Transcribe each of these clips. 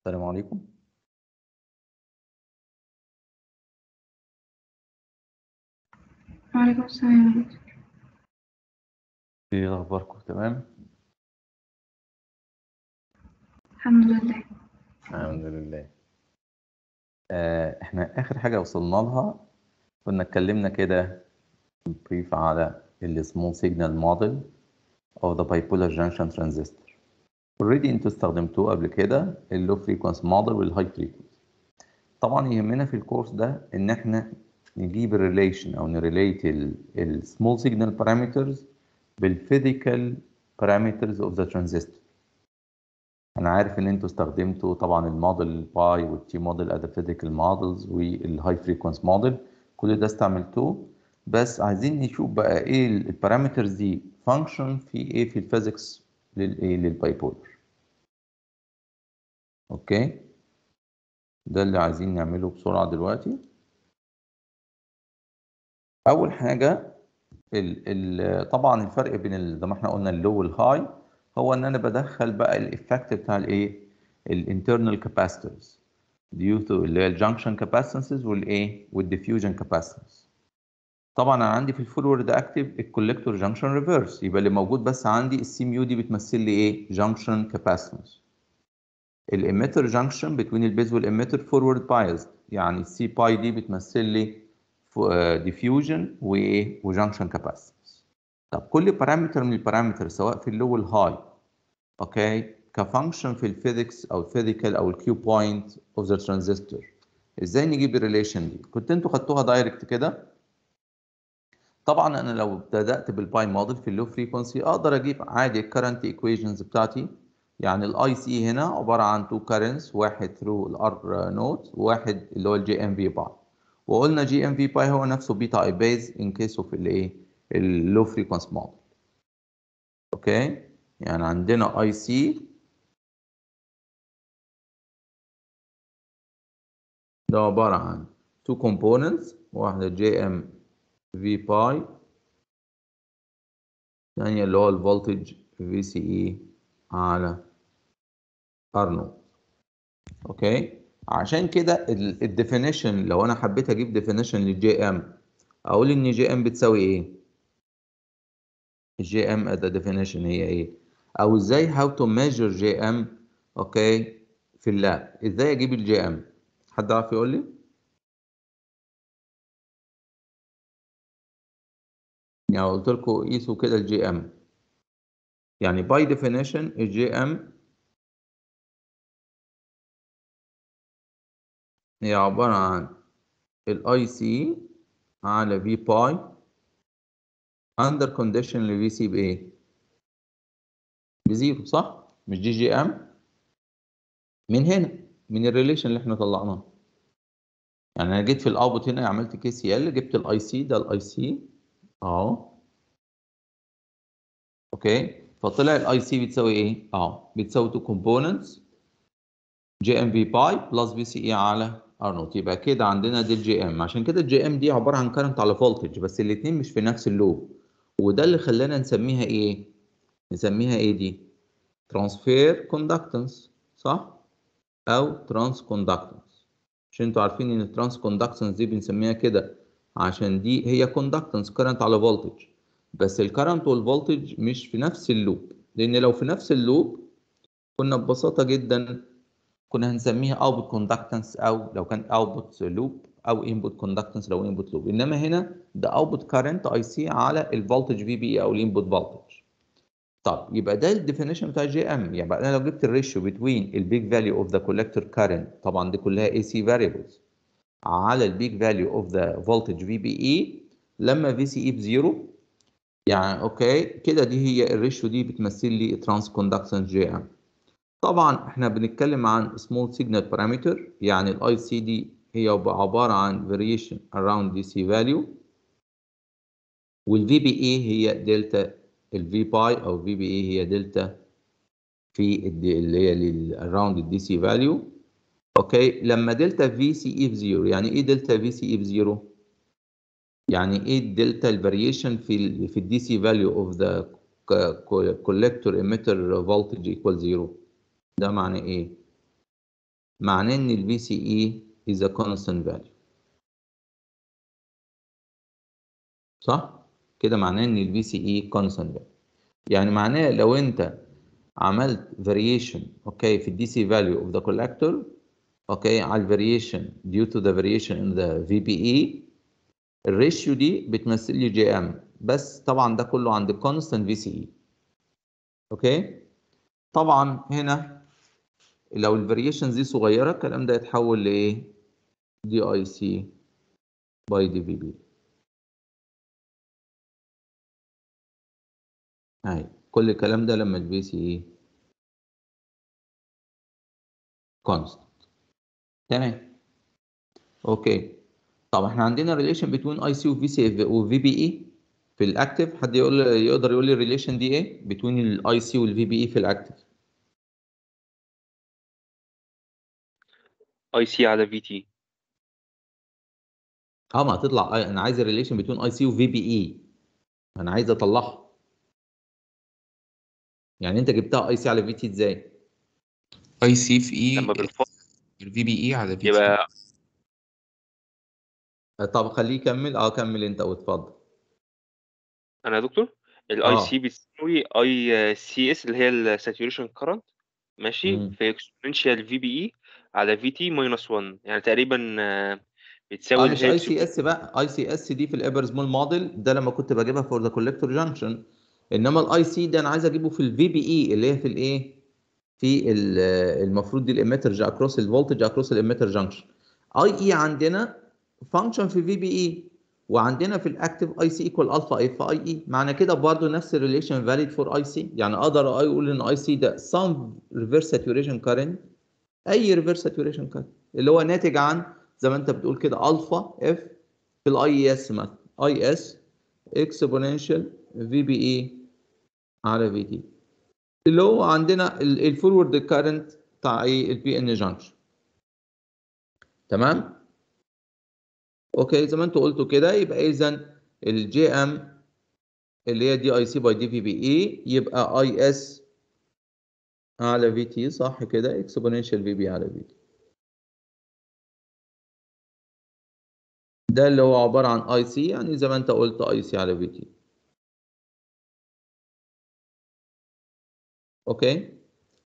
السلام عليكم وعليكم السلام ورحمة الله. ايه اخباركم تمام الحمد لله الحمد لله آه احنا اخر حاجه وصلنا لها كنا اتكلمنا كده بريف على السمول سيجنال موديل او ذا bipolar junction transistor اوريدي انتوا استخدمتوه قبل كده اللو فريكونسي موديل والهاي فريكونسي طبعا يهمنا في الكورس ده ان احنا نجيب الريليشن او نريليت السمول سيجنال بارامترز بالفيزيكال بارامترز اوف ذا ترانزستور انا عارف ان انتوا استخدمتوا طبعا الموديل باي والتي موديل از فيزيكال موديلز والهاي فريكونسي موديل كل ده استعملتوه بس عايزين نشوف بقى ايه البارامترز دي فانكشن في ايه في الفيزيكس للايه للبايبولر اوكي ده اللي عايزين نعمله بسرعه دلوقتي اول حاجه ال ال طبعا الفرق بين ال- زي ما احنا قلنا اللو والهاي هو ان انا بدخل بقى الايفكت بتاع الايه الانترنال كاباسيتورز due to اللي هي الجنكشن كاباسيتنسز والايه والديفيوجن كاباسيتنس طبعا انا عندي في الفورورد اكتيف الكوليكتور جنكشن ريفرس يبقى اللي موجود بس عندي السي ميو دي بتمثل لي ايه جنكشن كاباسيتنس الاميتر جنكشن بين البيز والاميتر فورورد بايزد يعني السي باي دي بتمثل لي ديفيوجن وايه وجنكشن كاباسيتنس طب كل بارامتر من البارامتر سواء في اللو والهاي اوكي كفانكشن في الفيزيكس او الفيزيكال او الكيو بوينت اوف ذا ترانزستور ازاي نجيب الريليشن دي كنت انتوا خدتوها دايركت كده طبعا انا لو بدات بالباي موديل في اللو فريكونسي اقدر اجيب عادي الكرنت ايكويشنز بتاعتي يعني الاي سي هنا عباره عن تو كارنتس واحد ثرو الار نوت وواحد اللي هو الجي ام في باي وقلنا جي ام في باي هو نفسه بيتا اي بيز ان كيس اوف الايه اللو فريكونسي موديل اوكي يعني عندنا اي سي ده عباره عن تو كومبوننتس واحده جي ام في باي الثانيه اللي هو الفولتج في سي اي على ار نوت اوكي عشان كده الديفينيشن لو انا حبيت اجيب ديفينيشن للجي ام اقول ان جي ام بتساوي ايه الجي ام as a definition هي ايه او ازاي how to measure جي ام اوكي في اللاب ازاي اجيب الجي ام حد عارف يقول لي يعني قلت لكم قيسوا كده الجي ام يعني by definition الجي ام هي عبارة عن الاي سي على في باي under condition اللي في سي بايه بزيرو صح مش دي جي ام من هنا من الريليشن اللي احنا طلعناه يعني انا جيت في الاوتبوت هنا عملت كي سي ال جبت الاي سي ده الاي سي اهو اوكي فطلع الاي سي بتساوي ايه اهو بتساوي تو كومبوننتس جي ام في باي بلس في سي اي على ار نوت يبقى كده عندنا دي الجي ام عشان كده الجي ام دي عباره عن كارنت على فولتج بس الاثنين مش في نفس اللوب وده اللي خلانا نسميها ايه نسميها ايه دي ترانسفير كوندكتنس صح او ترانس كوندكتنس عشان انتوا عارفين ان الترانس كوندكتنس دي بنسميها كده عشان دي هي كوندكتنس كارنت على فولتج بس الكارنت والفولتج مش في نفس اللوب لان لو في نفس اللوب كنا ببساطه جدا كنا هنسميها اوتبوت كوندكتنس او لو كان اوتبوت لوب او انبوت كوندكتنس لو انبوت لوب انما هنا ده اوتبوت كارنت اي سي على الفولتج في بي او الانبوت فولتج طب يبقى ده الديفينيشن بتاع جي ام يعني انا لو جبت الريشيو بين البيج فاليو اوف ذا كولكتور كارنت طبعا دي كلها اي سي فاريبلز على البيج فاليو اوف ذا فولتج في بي اي لما في سي اي بزيرو يعني اوكي كده دي هي الريشيو دي بتمثل لي ترانس كوندكتنس جي ام طبعا احنا بنتكلم عن small signal parameter يعني الاي سي دي هي عباره عن variation around DC value والفي بي اي هي دلتا الفي باي او في بي اي هي دلتا في الدي اللي هي around الدي سي فاليو اوكي لما دلتا في سي اي بزيرو يعني ايه دلتا في سي اي بزيرو يعني ايه دلتا الفاريشن في ال في الدي سي فاليو اوف ذا collector emitter voltage equal zero ده معنى ايه معناه ان الفي سي اي is a constant value صح كده معناه ان الفي سي اي constant value يعني معناه لو انت عملت variation اوكي في الدي سي value of the collector اوكي على الفاريشن due to the variation in the VBE الريشيو دي بتمثل لي جي ام بس طبعا ده كله عند constant في سي اي اوكي طبعا هنا لو الفاريشنز دي صغيره الكلام ده يتحول لايه دي اي سي باي دي في بي اهي كل الكلام ده لما الفي سي اي كونستنت تمام اوكي طب احنا عندنا ريليشن بين اي سي وفي سي وفي بي اي في الاكتف حد يقول يقدر يقول لي الريليشن دي ايه بين الاي سي والفي بي اي في الاكتف اي سي على في تي اه ما هتطلع آه، انا عايز الريليشن بين اي سي وفي بي اي انا عايز اطلعها يعني انت جبتها اي سي على في تي ازاي اي سي في اي لما بنفضل الفي بي اي على في تي يبقى آه، طب خليه يكمل اه كمل انت واتفضل انا يا دكتور الاي آه. سي بتساوي اي سي اس اللي هي الساتوريشن كارنت ماشي مم. في اكسبوننشال في بي اي على في تي ماينس 1 يعني تقريبا آه، بتساوي اه اللي مش هي اي سي اس بقى اي سي اس دي في الابر سمول موديل ده لما كنت بجيبها فور ذا كولكتور جانكشن انما الاي سي ده انا عايز اجيبه في الفي بي اي اللي هي في الايه في ال- المفروض دي الاميتر اكروس الفولتج اكروس الاميتر جانكشن اي اي عندنا فانكشن في في بي اي وعندنا في الاكتف اي سي ايكوال الفا اف اي اي معنى كده برضه نفس الريليشن فاليد فور اي سي يعني اقدر اقول ان اي سي ده سم ريفرس ساتوريشن كارنت اي ريفرس ساتوريشن كارنت اللي هو ناتج عن زي ما انت بتقول كده الفا اف في الاي اس مثلا اي اس اكسبوننشال في بي اي على في تي اللي هو عندنا الفورورد كارنت بتاع ايه البي ان جانكشن تمام اوكي زي ما انتوا قلتوا كده يبقى اذا الجي ام اللي هي دي اي سي باي دي في بي اي يبقى اي اس على في تي صح كده اكسبوننشال في بي على في تي ده اللي هو عباره عن اي سي يعني زي ما انت قلت اي سي على في تي اوكي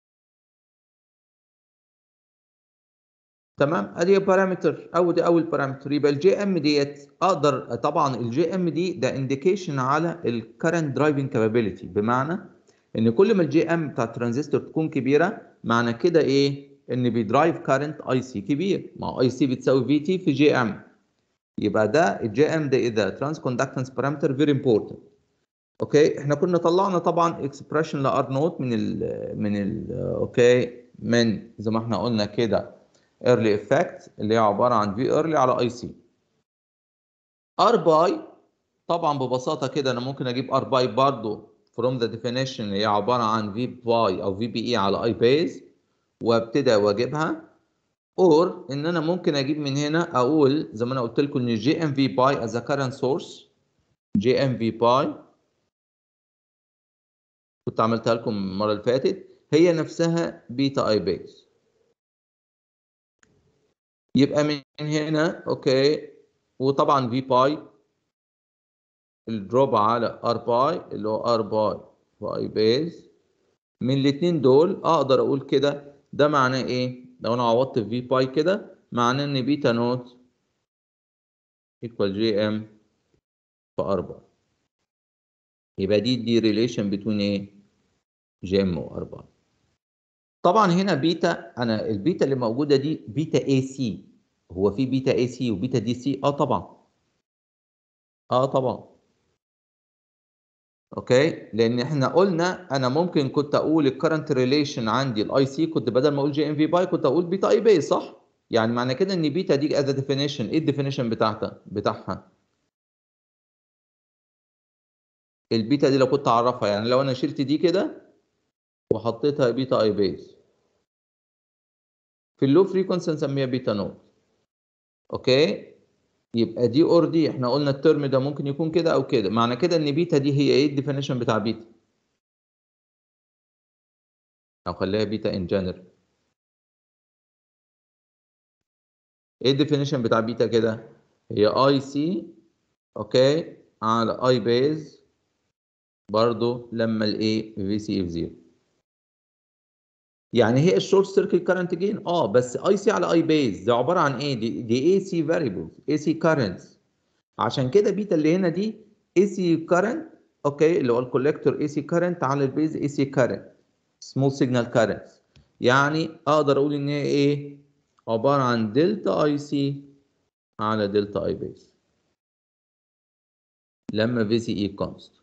تمام ادي بارامتر او دي اول بارامتر يبقى الجي ام ديت اقدر طبعا الجي ام دي ده انديكيشن على الكرنت درايفنج كابابيلتي بمعنى ان كل ما الجي ام بتاع الترانزستور تكون كبيره معنى كده ايه ان بيدرايف كارنت اي سي كبير ما اي سي بتساوي في تي في جي ام يبقى ده الجي ام ده اذا ترانس كوندكتنس بارامتر فيري امبورتنت اوكي احنا كنا طلعنا طبعا اكسبريشن لار نوت من ال من ال اوكي من زي ما احنا قلنا كده early effect اللي هي عباره عن في early على اي سي ار باي طبعا ببساطه كده انا ممكن اجيب ار باي برضه from the definition اللي هي عباره عن في باي او في بي اي على اي بيز وابتدي واجيبها اور ان انا ممكن اجيب من هنا اقول زي ما انا قلت لكم ان جي ام في باي از current source جي ام في باي كنت عملتها لكم المره اللي فاتت هي نفسها بيتا اي بيز يبقى من هنا اوكي وطبعا في باي الدروب على ار باي اللي هو ار باي باي بيز من الاثنين دول اقدر اقول كده ده معناه ايه لو انا عوضت في في باي كده معناه ان بيتا نوت ايكوال جي ام في ار باي يبقى دي دي ريليشن بتوين ايه جي ام وار باي طبعا هنا بيتا انا البيتا اللي موجوده دي بيتا اي سي هو في بيتا اي سي وبيتا دي سي اه طبعا اه طبعا اوكي لان احنا قلنا انا ممكن كنت اقول الكرنت ريليشن عندي الاي سي كنت بدل ما اقول جي ام في باي كنت اقول بيتا اي بي صح يعني معنى كده ان بيتا دي از ديفينيشن ايه الديفينيشن بتاعتها بتاعها البيتا دي لو كنت اعرفها يعني لو انا شلت دي كده وحطيتها بيتا اي بيز في اللو فريكونسي نسميها بيتا نوت اوكي يبقى دي اور دي احنا قلنا الترم ده ممكن يكون كده او كده معنى كده ان بيتا دي هي ايه الديفينيشن بتاع بيتا او خليها بيتا ان جنرال ايه الديفينيشن بتاع بيتا كده هي اي سي اوكي على اي بيز برضو لما الايه في سي اف 0 يعني هي الشورت سيركت كارنت جين اه بس اي سي على اي بيز ده عباره عن ايه دي دي اي سي فاريبلز اي سي كارنتس عشان كده بيتا اللي هنا دي اي سي كارنت اوكي اللي هو الكوليكتور اي سي كارنت على البيز اي سي كارنت سمول سيجنال كارنت يعني اقدر اقول ان هي ايه عباره عن دلتا اي سي على دلتا اي بيز لما في سي اي كونست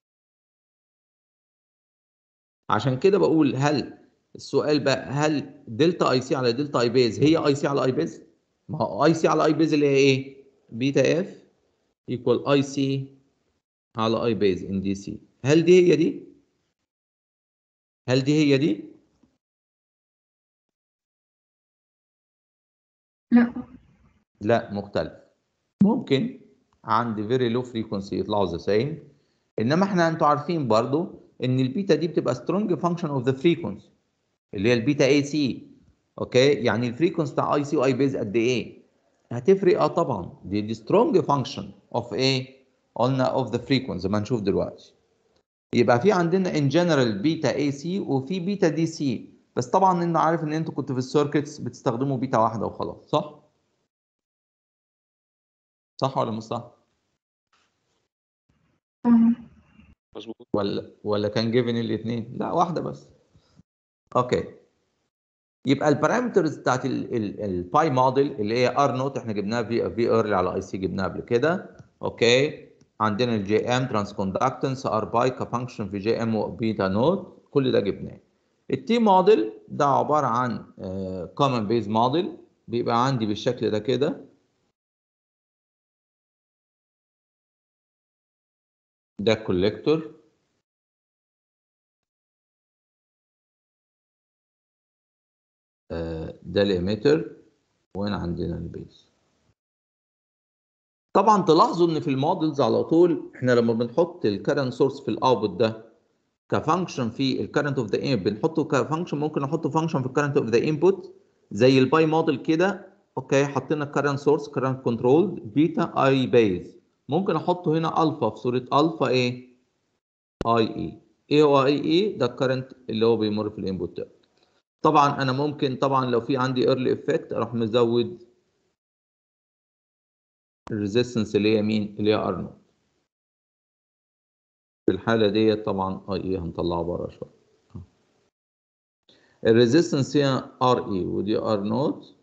عشان كده بقول هل السؤال بقى هل دلتا اي سي على دلتا اي بيز هي اي سي على اي بيز ما هو اي سي على اي بيز اللي هي ايه بيتا اف ايكوال اي سي على اي بيز ان دي سي هل دي هي دي هل دي هي دي لا لا مختلف ممكن عند فيري لو فريكونسي يطلعوا ذا سيم انما احنا انتوا عارفين برضو ان البيتا دي بتبقى سترونج فانكشن اوف ذا فريكونسي اللي هي البيتا اي سي اوكي يعني الفريكونسي بتاع اي سي واي بيز قد ايه هتفرق اه طبعا دي دي سترونج فانكشن اوف ايه قلنا اوف ذا فريكونسي زي ما هنشوف دلوقتي يبقى في عندنا ان جنرال بيتا اي سي وفي بيتا دي سي بس طبعا انت عارف ان انتوا كنتوا في السيركتس بتستخدموا بيتا واحده وخلاص صح صح ولا مش صح آه. مظبوط ولا ولا كان جيفن الاثنين لا واحده بس اوكي يبقى البارامترز بتاعت الباي موديل اللي هي ار نوت احنا جبناها في في ايرلي على اي سي جبناها قبل كده اوكي عندنا الجي ام ترانس كوندكتنس ار باي كفانكشن في جي ام وبيتا نوت كل ده جبناه التي موديل ده عباره عن كومن بيز موديل بيبقى عندي بالشكل ده كده ده كوليكتور ده الاميتر وهنا عندنا البيز طبعا تلاحظوا ان في المودلز على طول احنا لما بنحط الكرنت سورس في الاوتبوت ده كفانكشن في الكرنت اوف ذا انبوت بنحطه كفانكشن ممكن نحطه فانكشن في الكرنت اوف ذا انبوت زي الباي موديل كده اوكي حطينا الكرنت سورس كرنت كنترول بيتا اي بيز ممكن احطه هنا الفا في صوره الفا ايه اي اي ايه هو اي اي ده الكرنت اللي هو بيمر في الانبوت ده طبعا انا ممكن طبعا لو في عندي ايرلي افكت اروح مزود الريزيستنس اللي هي مين اللي هي ار نوت في الحاله ديت طبعا اي اي هنطلعها بره شويه الريزيستنس هي ار اي ودي ار نوت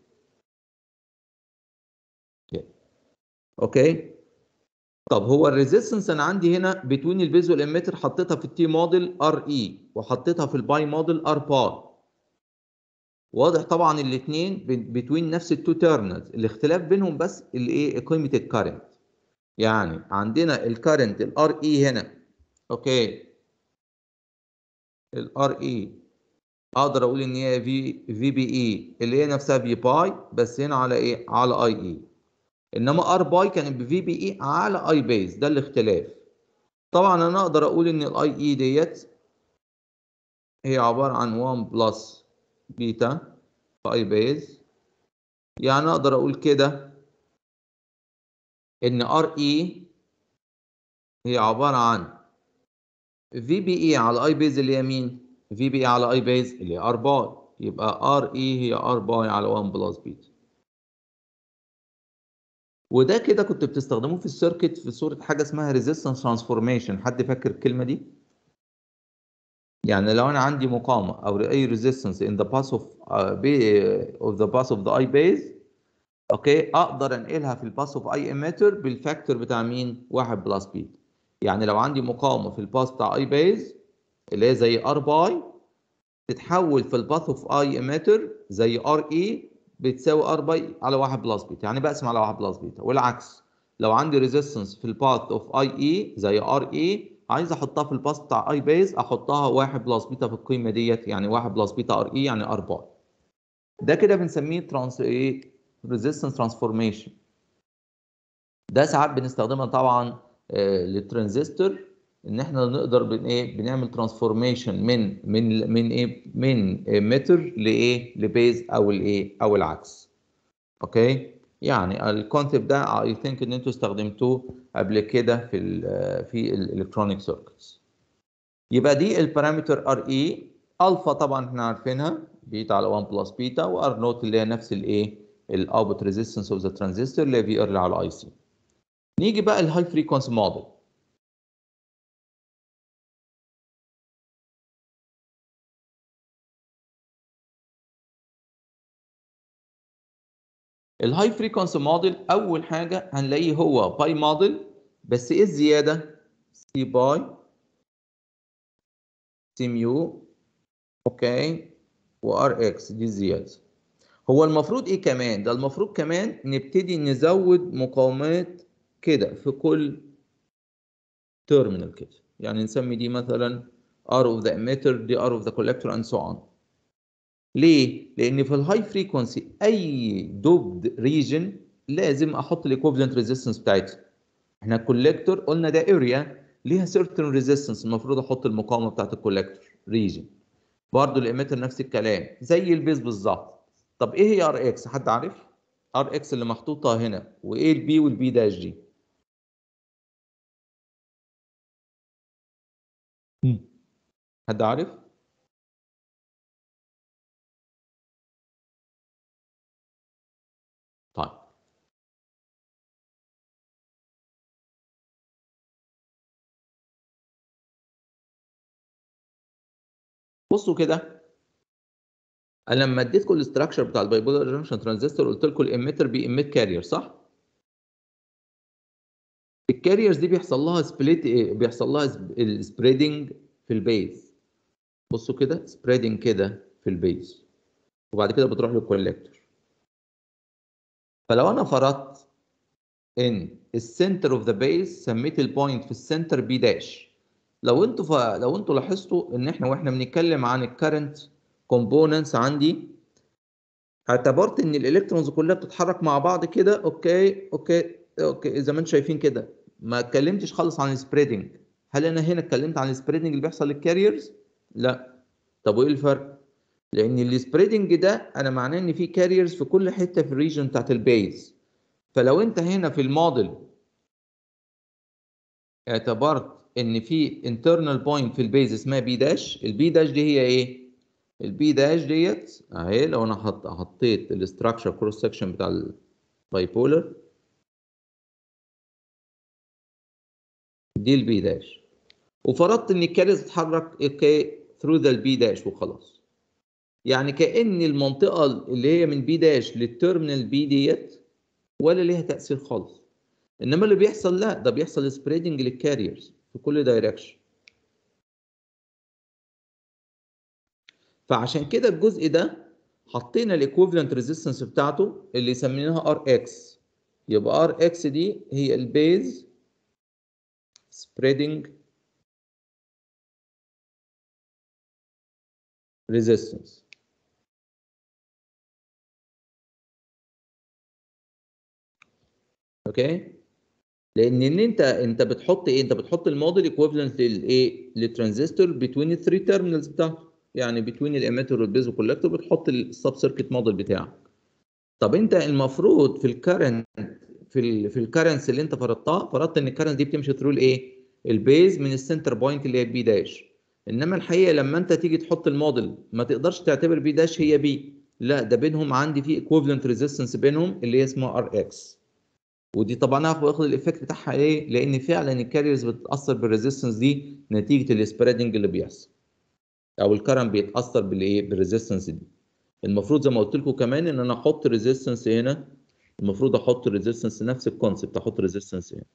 اوكي طب هو الريزيستنس انا عندي هنا بتوين البيز والاميتر حطيتها في التي موديل ار اي وحطيتها في الباي موديل ار باي واضح طبعا الاثنين بتوين نفس التو تيرمينالز الاختلاف بينهم بس الايه قيمه الكارنت يعني عندنا الكارنت الار اي هنا اوكي الار اي اقدر اقول ان هي في في بي اي اللي هي نفسها في باي بس هنا على ايه على اي اي انما ار باي كانت بفي بي اي على اي بيز ده الاختلاف طبعا انا اقدر اقول ان الاي اي ديت هي عباره عن 1 بلس بيتا في اي بيز يعني اقدر اقول كده ان ار اي هي عباره عن في بي اي على اي بيز اللي هي مين في بي اي على اي بيز اللي هي ار باي يبقى ار اي هي ار باي على 1 بلس بيتا وده كده كنت بتستخدموه في السيركت في صوره حاجه اسمها ريزيستنس ترانسفورميشن حد فاكر الكلمه دي يعني لو انا عندي مقاومه او اي ريزيستنس ان ذا باس اوف اوف ذا باس اوف ذا اي بيز اوكي اقدر انقلها في الباس اوف اي اميتر بالفاكتور بتاع مين 1 بلس بيتا يعني لو عندي مقاومه في الباس بتاع اي بيز اللي هي زي ار باي تتحول في الباث اوف اي اميتر زي ار اي بتساوي ار باي على 1 بلس بيتا يعني بقسم على 1 بلس بيتا والعكس لو عندي ريزيستنس في الباث اوف اي اي زي ار اي عايز احطها في الباث بتاع اي بيز احطها 1 بلس بيتا في القيمه ديت يعني 1 بلس بيتا ار اي يعني ار باي ده كده بنسميه ترانس ايه ريزيستنس ترانسفورميشن ده ساعات بنستخدمها طبعا آه للترانزستور ان احنا نقدر بن ايه بنعمل ترانسفورميشن من من من ايه من متر لايه لبيز او الايه او العكس اوكي يعني الكونسيبت ده اي ثينك ان انتوا استخدمتوه قبل كده في ال في الالكترونيك سيركتس يبقى دي البارامتر ار اي الفا طبعا احنا عارفينها بيتا على 1 بلس بيتا وار نوت اللي هي نفس الايه الاوتبوت ريزيستنس اوف ذا ترانزستور اللي هي في ار اللي على اي سي نيجي بقى الهاي فريكونسي موديل الهاي فريكونسي موديل اول حاجه هنلاقيه هو باي موديل بس ايه الزياده سي باي سي ميو اوكي وار اكس دي الزياده هو المفروض ايه كمان ده المفروض كمان نبتدي نزود مقاومات كده في كل تيرمينال كده يعني نسمي دي مثلا R of the emitter دي R of the collector and so on ليه؟ لأن في الهاي فريكونسي أي دوبد ريجن لازم أحط الإيكوفلنت ريزيستنس بتاعتها. إحنا الكوليكتور قلنا ده اريا ليها سيرتن ريزيستنس المفروض أحط المقاومة بتاعت الكوليكتور ريجن. برضه الإيميتر نفس الكلام زي البيز بالظبط. طب إيه هي ار اكس؟ حد عارف؟ ار اكس اللي محطوطة هنا وإيه البي والبي داش دي؟ حد عارف؟ طيب بصوا كده انا لما اديتكم الاستراكشر بتاع البايبولار جنكشن ترانزستور قلت لكم الاميتر بيميت كارير صح؟ الكاريرز دي بيحصل لها سبليت بيحصل لها السبريدنج في البيز بصوا كده سبريدنج كده في البيز وبعد كده بتروح للكوليكتور فلو انا فرضت ان السنتر اوف ذا بيز سميت البوينت في السنتر بي داش لو انتوا ف... لو انتوا لاحظتوا ان احنا واحنا بنتكلم عن الكرنت كومبوننتس عندي اعتبرت ان الالكترونز كلها بتتحرك مع بعض كده اوكي اوكي اوكي زي ما انتم شايفين كده ما اتكلمتش خالص عن السبريدنج هل انا هنا اتكلمت عن السبريدنج اللي بيحصل للكاريرز لا طب وايه الفرق لان السبريدنج ده انا معناه ان في كاريرز في كل حته في الريجن بتاعت البيز فلو انت هنا في الموديل اعتبرت ان في internal point في البيز اسمها بي داش البي داش دي هي ايه البي داش ديت اهي لو انا حط حطيت الاستراكشر كروس سكشن بتاع البايبولر دي البي داش وفرضت ان الكاريز تتحرك اوكي ثرو ذا البي داش وخلاص يعني كأن المنطقة اللي هي من بي داش للتيرمينال بي ديت ولا ليها تأثير خالص انما اللي بيحصل لا ده بيحصل سبريدنج للكاريرز في كل دايركشن فعشان كده الجزء ده حطينا الايكوفالنت ريزيستنس بتاعته اللي سميناها ار اكس يبقى ار اكس دي هي البيز spreading resistance اوكي لان ان انت انت بتحط ايه انت بتحط الموديل ايكويفالنت للايه للترانزستور بتوين الثري تيرمينالز بتاعته يعني بتوين الاميتر والبيز والكولكتور بتحط السب سيركت موديل بتاعك طب انت المفروض في الكرنت في ال في الكرنس اللي انت فرضتها فرضت ان الكرنس دي بتمشي ثرو الايه البيز من السنتر بوينت اللي هي بي داش انما الحقيقه لما انت تيجي تحط الموديل ما تقدرش تعتبر بي داش هي بي لا ده بينهم عندي في ايكويفالنت ريزيستنس بينهم اللي هي اسمها ار اكس ودي طبعا هاخد الايفكت بتاعها ايه لان فعلا الكاريرز بتتاثر بالريزيستنس دي نتيجه السبريدنج اللي بيحصل او الكرم بيتاثر بالايه بالريزيستنس دي المفروض زي ما قلت لكم كمان ان انا احط ريزيستنس هنا المفروض احط ريزيستنس نفس الكونسبت احط ريزيستنس هنا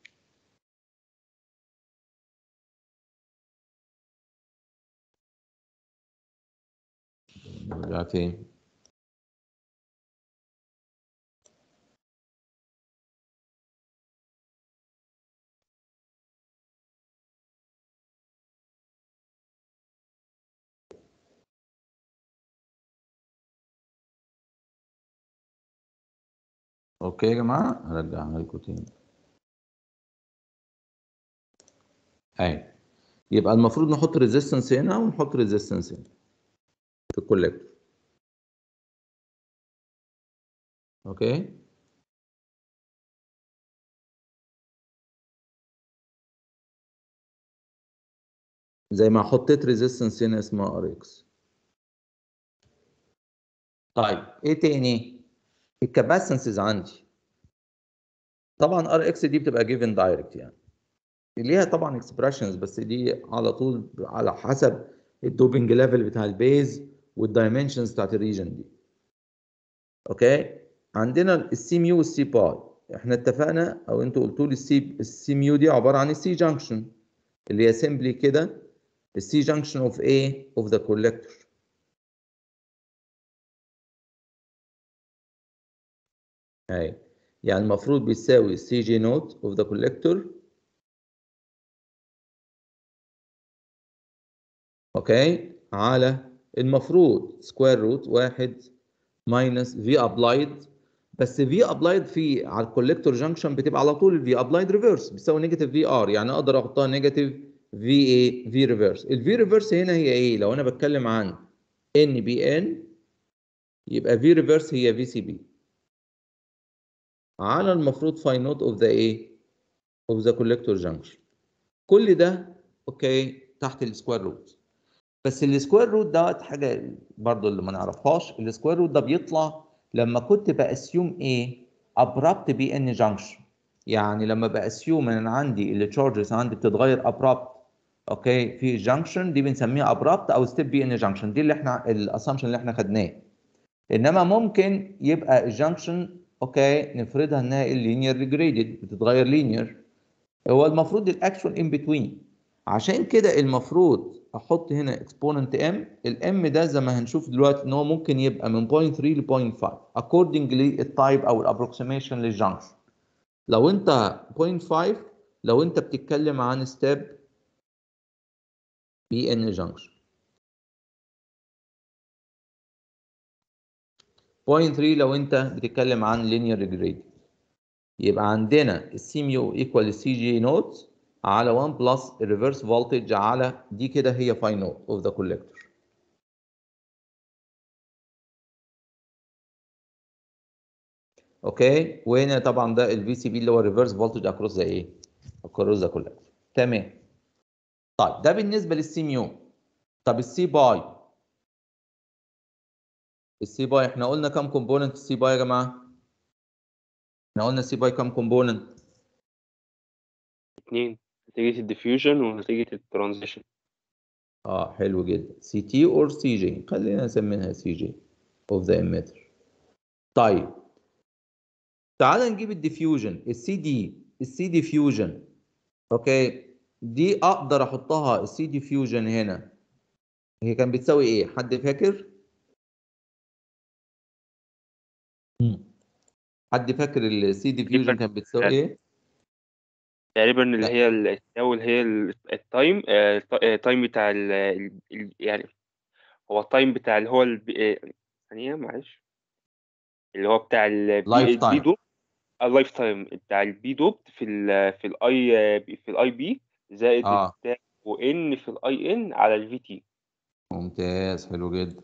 نرجع فين اوكي يا جماعه هرجعها لكم تاني اهي يبقى المفروض نحط ريزيستنس هنا ونحط ريزيستنس هنا في الكولكتور اوكي زي ما حطيت ريزيستنس هنا اسمها ار اكس طيب ايه تاني الكاباسنسز عندي طبعا ار اكس دي بتبقى جيفن دايركت يعني ليها طبعا اكسبريشنز بس دي على طول على حسب الدوبنج ليفل بتاع البيز والدايمنشنز بتاعت الريجن دي اوكي عندنا السي ميو والسي باي احنا اتفقنا او انتوا قلتوا لي السي السي ميو دي عباره عن السي جانكشن اللي هي سيمبلي كده السي جانكشن اوف ايه اوف ذا كولكتور اهي يعني المفروض بيساوي السي جي نوت اوف ذا كولكتور اوكي على المفروض سكوير روت واحد ماينس في ابلايد بس في ابلايد في على الكوليكتور جانكشن بتبقى على طول الفي ابلايد ريفرس بتساوي نيجاتيف في ار يعني اقدر احطها نيجاتيف في اي في ريفرس الفي ريفرس هنا هي ايه لو انا بتكلم عن ان بي ان يبقى في ريفرس هي في سي بي على المفروض فاي نوت اوف ذا ايه اوف ذا كوليكتور جانكشن كل ده اوكي تحت السكوير روت بس السكوير روت دوت حاجه برضو اللي ما نعرفهاش السكوير روت ده بيطلع لما كنت باسيوم ايه ابرابت بي ان جانكشن يعني لما باسيوم ان انا عندي التشارجز عندي بتتغير ابرابت اوكي في جانكشن دي بنسميها ابرابت او ستيب بي ان جانكشن دي اللي احنا الاسامبشن اللي احنا خدناه انما ممكن يبقى الجانكشن اوكي نفرضها انها اللينير ريجريدد بتتغير لينير هو المفروض الاكشن ان بتوين عشان كده المفروض احط هنا اكسبوننت ام الام ده زي ما هنشوف دلوقتي ان هو ممكن يبقى من 0.3 ل 0.5 according للتايب او الابروكسيميشن للجانكشن لو انت 0.5 لو انت بتتكلم عن ستيب بي ان جانكشن 0.3 لو انت بتتكلم عن linear regradient يبقى عندنا السي ميو ايكوال السي جي نوت على 1 بلس الريفرس فولتج على دي كده هي فاي نوت اوف ذا كولكتور اوكي وهنا طبعا ده الفي سي بي اللي هو الريفرس فولتج اكروس ذا ايه اكروس ذا كولكتور تمام طيب ده بالنسبه للسي ميو طب السي باي السي باي احنا قلنا كام كومبوننت في السي باي يا جماعه احنا قلنا السي باي كام كومبوننت اتنين نتيجة الديفيوجن ونتيجة الترانزيشن اه حلو جدا سي تي اور سي جي خلينا نسميها سي جي اوف ذا اميتر طيب تعال نجيب الديفيوجن السي دي السي ديفيوجن اوكي دي اقدر احطها السي ديفيوجن هنا هي كان بتساوي ايه حد فاكر مم. حد فاكر السي ديفيوجن كانت بتساوي ايه تقريبا اللي لا. هي ال- الأول هي ال- التايم آه، الت- آه، التايم بتاع ال ال- ال- يعني هو التايم بتاع اللي هو الب- آه، ثانية معلش اللي هو بتاع البي Life البي time. دوب اللايف تايم بتاع البي دوب في ال في الاي في الاي بي زائد اه بتاع وان في الاي ان على الفي تي ممتاز حلو جدا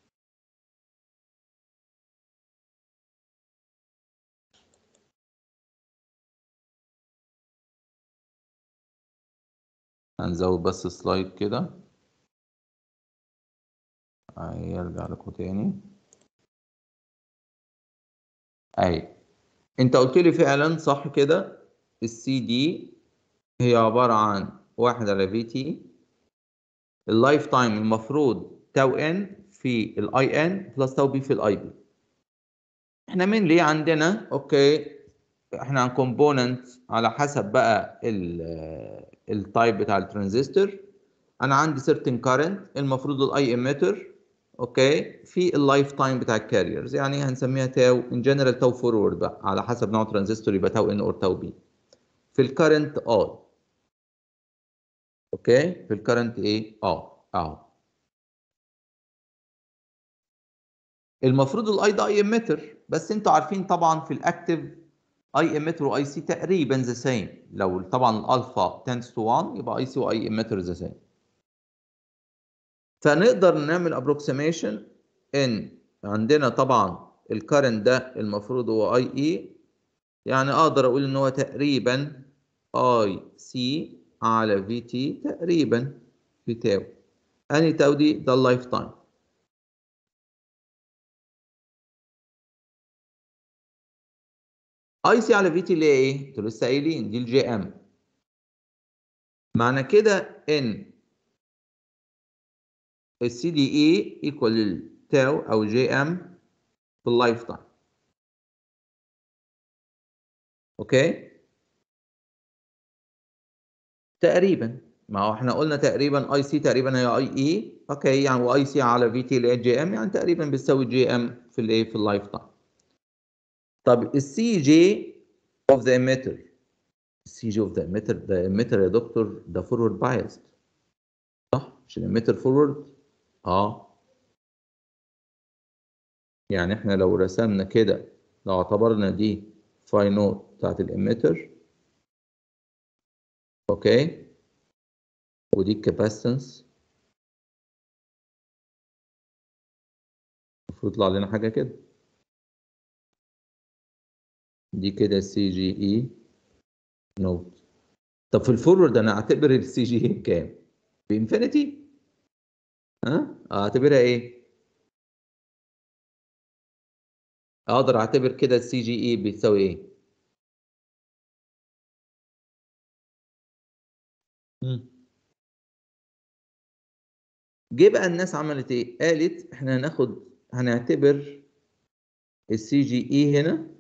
هنزود بس سلايد كده هيرجع لكم تاني اهي انت قلت لي فعلا صح كده السي دي هي عبارة عن واحد على في تي اللايف تايم المفروض تاو ان في الاي ان بلس تاو بي في الاي بي احنا من ليه عندنا اوكي احنا عن كومبوننت على حسب بقى التايب بتاع الترانزستور انا عندي certain current المفروض الاي اميتر اوكي في اللايف تايم بتاع الكاريرز يعني هنسميها تاو ان جنرال تاو فورورد بقى على حسب نوع ترانزستور يبقى تاو ان اور تاو بي في الكرنت اي اوكي في الكرنت ايه اه اهو المفروض الاي ده اي اميتر بس انتوا عارفين طبعا في الاكتف اي اميتر واي سي تقريبا ذا سيم لو طبعا الالفا tends to 1 يبقى اي سي واي اميتر ذا سيم فنقدر نعمل ابروكسيميشن ان عندنا طبعا الكرنت ده المفروض هو اي اي يعني اقدر اقول ان هو تقريبا اي سي على في تي تقريبا في تاو انهي تاو دي ده اللايف تايم اي سي على في تي اللي هي ايه؟ انتوا لسه قايلين دي الجي ام معنى كده ان السي دي اي ايكوال للتاو او جي ام في اللايف تايم اوكي تقريبا ما هو احنا قلنا تقريبا اي سي تقريبا هي اي اي اوكي يعني واي سي على في تي اللي هي جي ام يعني تقريبا بتساوي جي ام في الايه في اللايف تايم طب السي جي اوف ذا emitter السي جي اوف ذا emitter ده emitter يا دكتور ده فورورد بايست صح مش الemitter فورورد اه يعني احنا لو رسمنا كده لو اعتبرنا دي فاي نوت بتاعت الاميتر اوكي ودي الكاباسيتنس المفروض يطلع لنا حاجه كده دي كده السي جي اي نوت طب في الفورورد انا اعتبر السي جي اي بكام؟ بانفينيتي ها؟ اعتبرها ايه؟ اقدر اعتبر كده السي جي اي بتساوي ايه؟ مم. جه بقى الناس عملت ايه؟ قالت احنا هناخد هنعتبر السي جي اي هنا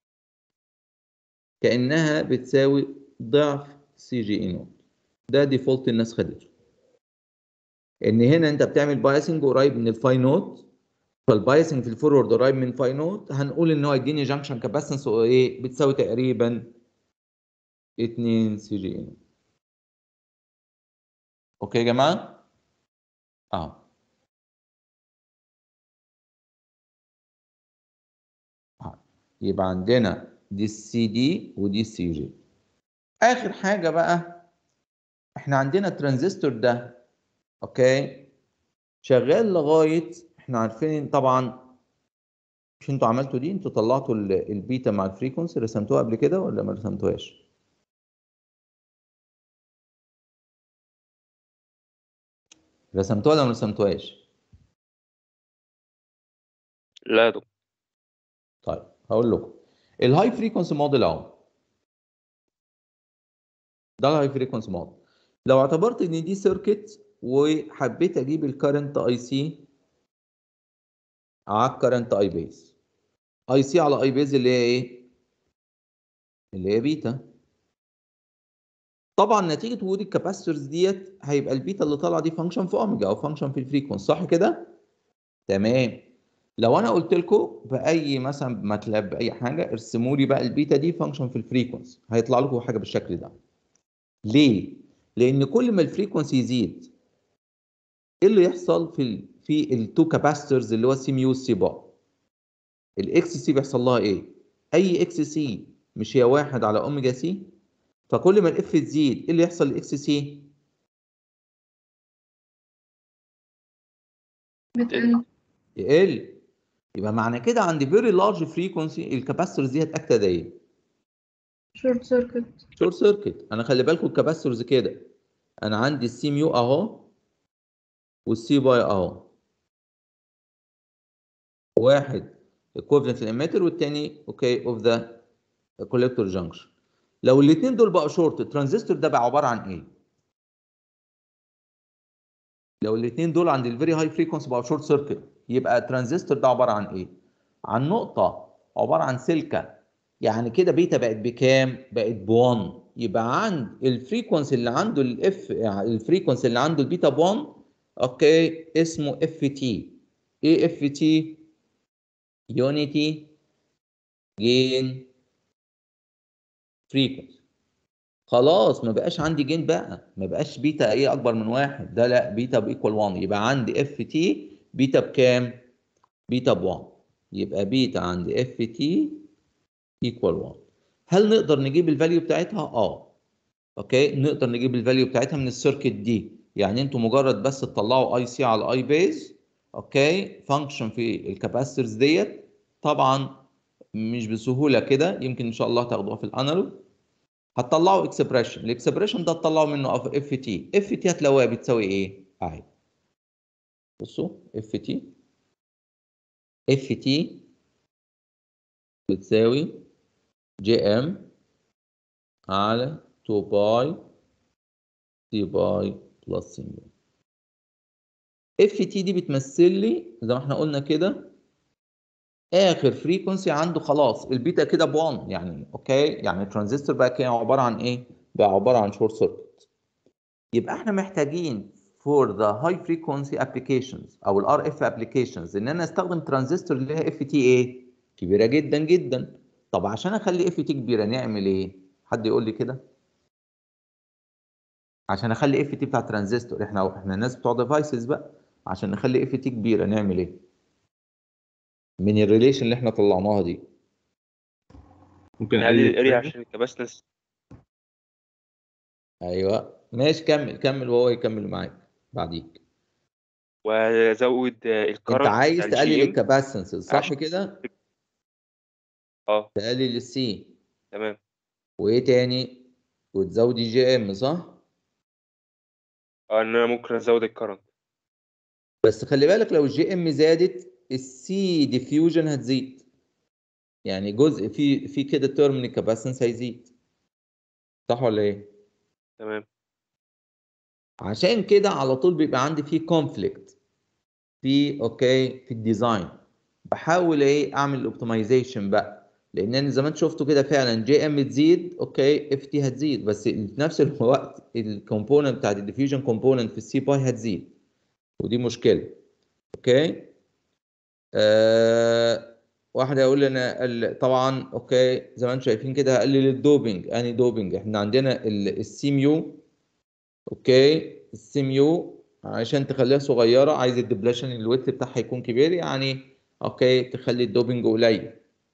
كانها بتساوي ضعف سي جي اي نوت ده ديفولت الناس خدته ان هنا انت بتعمل بايسنج قريب من الفاي نوت فالبايسنج في الفورورد قريب من فاي نوت هنقول ان هو يديني جانكشن كاباسيتنس ايه بتساوي تقريبا 2 سي جي اي اوكي يا جماعه اه آه. يبقى عندنا دي السي دي ودي السي جي اخر حاجه بقى احنا عندنا الترانزستور ده اوكي شغال لغايه احنا عارفين طبعا مش انتوا عملتوا دي انتوا طلعتوا ال- البيتا مع الفريكونسي رسمتوها قبل كده ولا ما رسمتوهاش رسمتوها ولا ما رسمتوهاش لا يا دكتور طيب هقول لكم الهاي فريكونسي موديل اهو ده الهاي فريكونسي موديل لو اعتبرت ان دي سيركت وحبيت اجيب الكرنت اي سي على الكرنت اي بيز اي سي على اي بيز اللي هي ايه اللي هي بيتا طبعا نتيجه وجود الكاباسيتورز ديت هيبقى البيتا اللي طالعه دي فانكشن في اوميجا او فانكشن في الفريكونسي صح كده تمام لو انا قلت لكم باي مثلا ماتلاب باي حاجه ارسموا لي بقى البيتا دي فانكشن في الفريكونسي هيطلع لكم حاجه بالشكل ده ليه لان كل ما الفريكونسي يزيد ايه اللي يحصل في ال في التو كاباسيتورز اللي هو السي ميو والسي بار الاكس سي بيحصل لها ايه اي اكس سي مش هي واحد على اوميجا سي فكل ما الاف تزيد ايه اللي يحصل للاكس سي بتقل يقل يبقى معنى كده عندي فيري لارج فريكونسي الكاباسيتورز دي هتاكت ايه شورت سيركت شورت سيركت انا خلي بالكم الكاباسيتورز كده انا عندي السي ميو اهو والسي باي اهو واحد equivalent الاميتر والتاني اوكي اوف ذا كوليكتور جانكشن لو الاثنين دول بقوا شورت الترانزستور ده بقى عباره عن ايه لو الاثنين دول عند الفيري هاي فريكونسي بقوا شورت سيركت يبقى الترانزستور ده عباره عن ايه عن نقطه عباره عن سلكه يعني كده بيتا بقت بكام بقت ب 1 يبقى عند الفريكونسي اللي عنده الاف الفريكونسي اللي عنده البيتا ب 1 اوكي اسمه اف تي ايه اف تي يونيتي جين فريكونسي خلاص ما بقاش عندي جين بقى ما بقاش بيتا ايه اكبر من واحد ده لا بيتا بايكوال 1 يبقى عندي اف تي بيتا بكام بيتا ب 1 يبقى بيتا عندي اف تي ايكوال 1 هل نقدر نجيب الفاليو بتاعتها اه اوكي نقدر نجيب الفاليو بتاعتها من السيركت دي يعني انتوا مجرد بس تطلعوا اي سي على اي بيز اوكي فانكشن في الكاباسيتورز ديت طبعا مش بسهوله كده يمكن ان شاء الله تاخدوها في الانالوج هتطلعوا اكسبريشن الاكسبريشن ده تطلعوا منه اف تي اف تي هتلاقوها بتساوي ايه اهي بصوا اف تي اف تي بتساوي جي ام على 2 باي سي باي بلس سي ميو اف تي دي بتمثل لي زي ما احنا قلنا كده اخر فريكونسي عنده خلاص البيتا كده ب 1 يعني اوكي يعني الترانزستور بقى كده عباره عن ايه؟ بقى عباره عن شورت سيركت يبقى احنا محتاجين for the high frequency applications او ال RF applications ان انا استخدم ترانزستور اللي هي اف تي ايه؟ كبيره جدا جدا طب عشان اخلي اف تي كبيره نعمل ايه؟ حد يقول لي كده؟ عشان اخلي اف تي بتاع ترانزستور احنا احنا الناس بتوع ديفايسز بقى عشان نخلي اف تي كبيره نعمل ايه؟ من الريليشن اللي احنا طلعناها دي ممكن نقلل اقلل الاريا الحاجة؟ عشان الكباسنس ايوه ماشي كمل كمل وهو يكمل معاك بعديك وازود انت الكرنت عايز بتاع تقلل الجي ام الكاباسنس صح عشان- كده؟ اه تقلل السي تمام وايه تاني؟ وتزود الجي ام صح؟ اه ان انا ممكن ازود الكرنت بس خلي بالك لو الجي ام زادت السي ديفيوجن هتزيد يعني جزء في في كده ترم من الكاباسنس هيزيد صح ولا ايه؟ تمام عشان كده على طول بيبقى عندي فيه كونفليكت في اوكي في الديزاين بحاول ايه اعمل الاوبتمايزيشن بقى لان انا زي ما انت شفتوا كده فعلا جي ام تزيد اوكي اف تي هتزيد بس في نفس الوقت الكومبوننت بتاعت الديفيوجن كومبوننت في السي باي هتزيد ودي مشكله اوكي آه واحد هيقول لي انا ال- طبعا اوكي زي ما انتم شايفين كده هقلل الدوبنج اني دوبنج احنا عندنا السي ميو اوكي السي ميو عشان تخليها صغيره عايز الدبليشن الويت بتاعها يكون كبير يعني اوكي تخلي الدوبنج قليل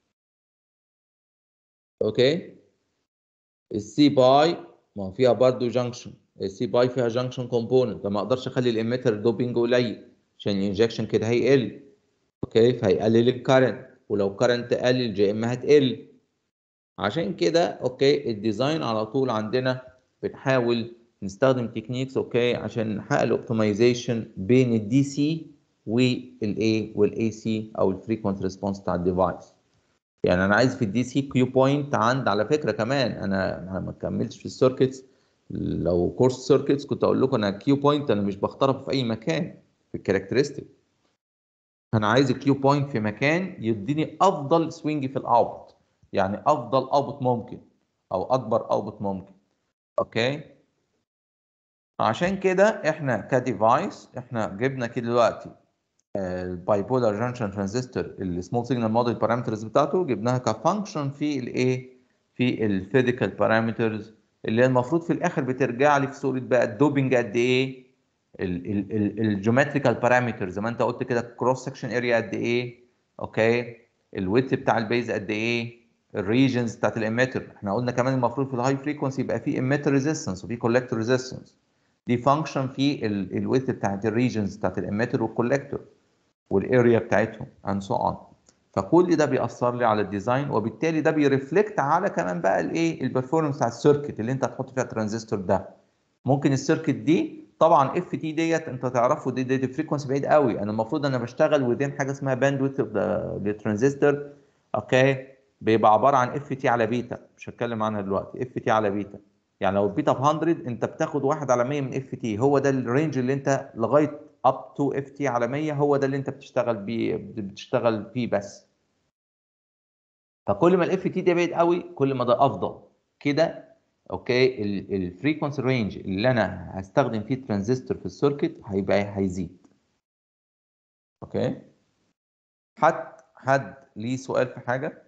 اوكي السي باي ما هو فيها برضه جانكشن السي باي فيها جانكشن كومبوننت فما اقدرش اخلي الاميتر دوبنج قليل عشان الانجكشن كده هيقل اوكي فهيقلل الكرنت ولو الكرنت قل الجي ام هتقل عشان كده اوكي الديزاين على طول عندنا بنحاول نستخدم تكنيكس اوكي عشان نحقق الاوبتمايزيشن بين الدي سي والاي والاي سي او الفريكونت ريسبونس بتاع الديفايس يعني انا عايز في الدي سي كيو بوينت عند على فكره كمان انا انا ما كملتش في السيركتس لو كورس سيركتس كنت اقول لكم انا كيو بوينت انا مش بختاره في اي مكان في الكاركترستيك انا عايز الكيو بوينت في مكان يديني افضل سوينج في الاوت يعني افضل اوت ممكن او اكبر اوت ممكن اوكي عشان كده احنا كديفايس احنا جبنا كده دلوقتي الباي بولار جانكشن ترانزستور السمول سيجنال موديل بارامترز بتاعته جبناها كفانكشن في الايه في الفيزيكال بارامترز اللي هي المفروض في الاخر بترجع لي في صوره بقى الدوبنج قد ايه الجيومتريكال بارامترز زي ما انت قلت كده الكروس سكشن اريا قد ايه اوكي الويدث بتاع البيز قد ايه الريجنز بتاعت الاميتر احنا قلنا كمان المفروض في الهاي فريكونسي يبقى في اميتر ريزيستنس وفي كولكتور ريزيستنس دي فانكشن في الويدث بتاعت الريجنز بتاعت الاميتر والكولكتور والاريا بتاعتهم and so on فكل ده بيأثر لي على الديزاين وبالتالي ده بيرفلكت على كمان بقى الايه البرفورمانس بتاع السيركت اللي انت هتحط فيها الترانزستور ده ممكن السيركت دي طبعا اف تي ديت انت تعرفوا دي دي فريكونسي بعيد قوي انا المفروض انا بشتغل ودين حاجه اسمها باندويث للترانزستور اوكي بيبقى عباره عن اف تي على بيتا مش هتكلم عنها دلوقتي اف تي على بيتا يعني لو البيتا ب 100 انت بتاخد 1 على 100 من اف تي هو ده الرينج اللي انت لغايه اب تو اف تي على 100 هو ده اللي انت بتشتغل بيه بتشتغل فيه بس فكل ما الاف تي ده بعيد قوي كل ما ده افضل كده اوكي الفريكونسي رينج اللي انا هستخدم فيه ترانزستور في السيركت هيبقى هيزيد اوكي حد حد ليه سؤال في حاجه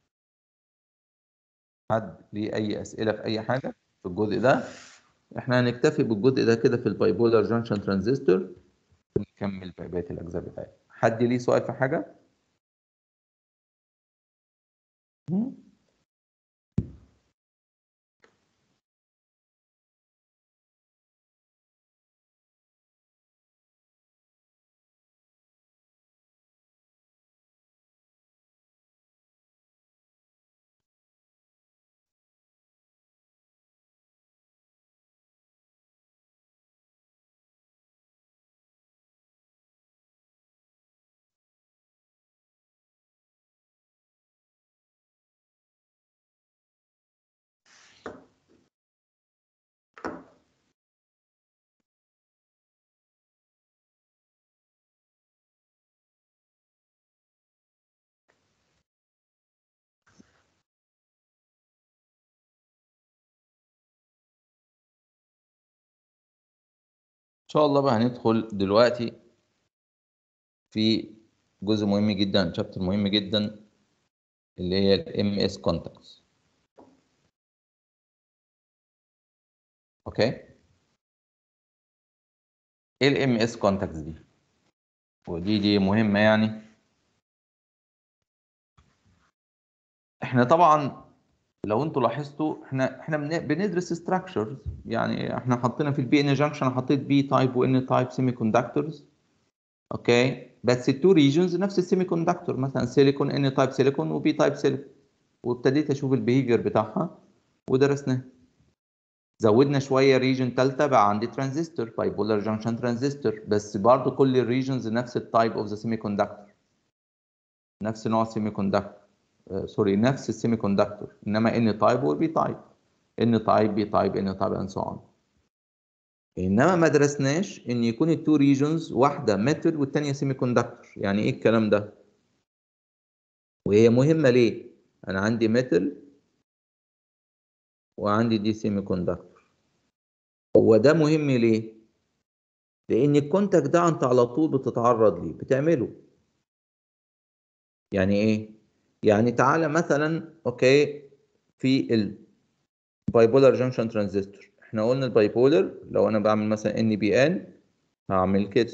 حد ليه اي اسئله في اي حاجه في الجزء ده احنا هنكتفي بالجزء ده كده في البايبولار جانكشن ترانزستور ونكمل بقيه الاجزاء بتاعتنا حد ليه سؤال في حاجه ان شاء الله بقى هندخل دلوقتي في جزء مهم جدا شابتر مهم جدا اللي هي الام اس كونتاكتس اوكي ايه الام اس كونتاكتس دي ودي دي مهمه يعني احنا طبعا لو انتوا لاحظتوا احنا احنا بن- بندرس ستراكشرز يعني احنا حطينا في البي ان جانكشن حطيت بي تايب وان تايب سيمي كوندكتورز اوكي بس التو ريجنز نفس السيمي كوندكتور مثلا سيليكون ان تايب سيليكون وبي تايب سيليكون وابتديت اشوف البيهيفير بتاعها ودرسناه زودنا شويه ريجن ثالثه بقى عندي ترانزستور باي بولار جانكشن ترانزستور بس برضو كل الريجنز نفس التايب اوف ذا سيمي كوندكتور نفس نوع السيمي كوندكتور سوري نفس السيمي كوندكتور انما ان تايب والبي تايب ان تايب بي تايب ان تايب اند سو اون انما ما درسناش ان يكون التو ريجنز واحده ميتال والثانيه سيمي كوندكتور يعني ايه الكلام ده وهي مهمه ليه انا عندي ميتال وعندي دي سيمي كوندكتور هو ده مهم ليه لان الكونتاكت ده انت على طول بتتعرض ليه بتعمله يعني ايه يعني تعالى مثلا اوكي في البايبولار جانكشن ترانزستور احنا قلنا البايبولار لو انا بعمل مثلا ان بي ان هعمل كده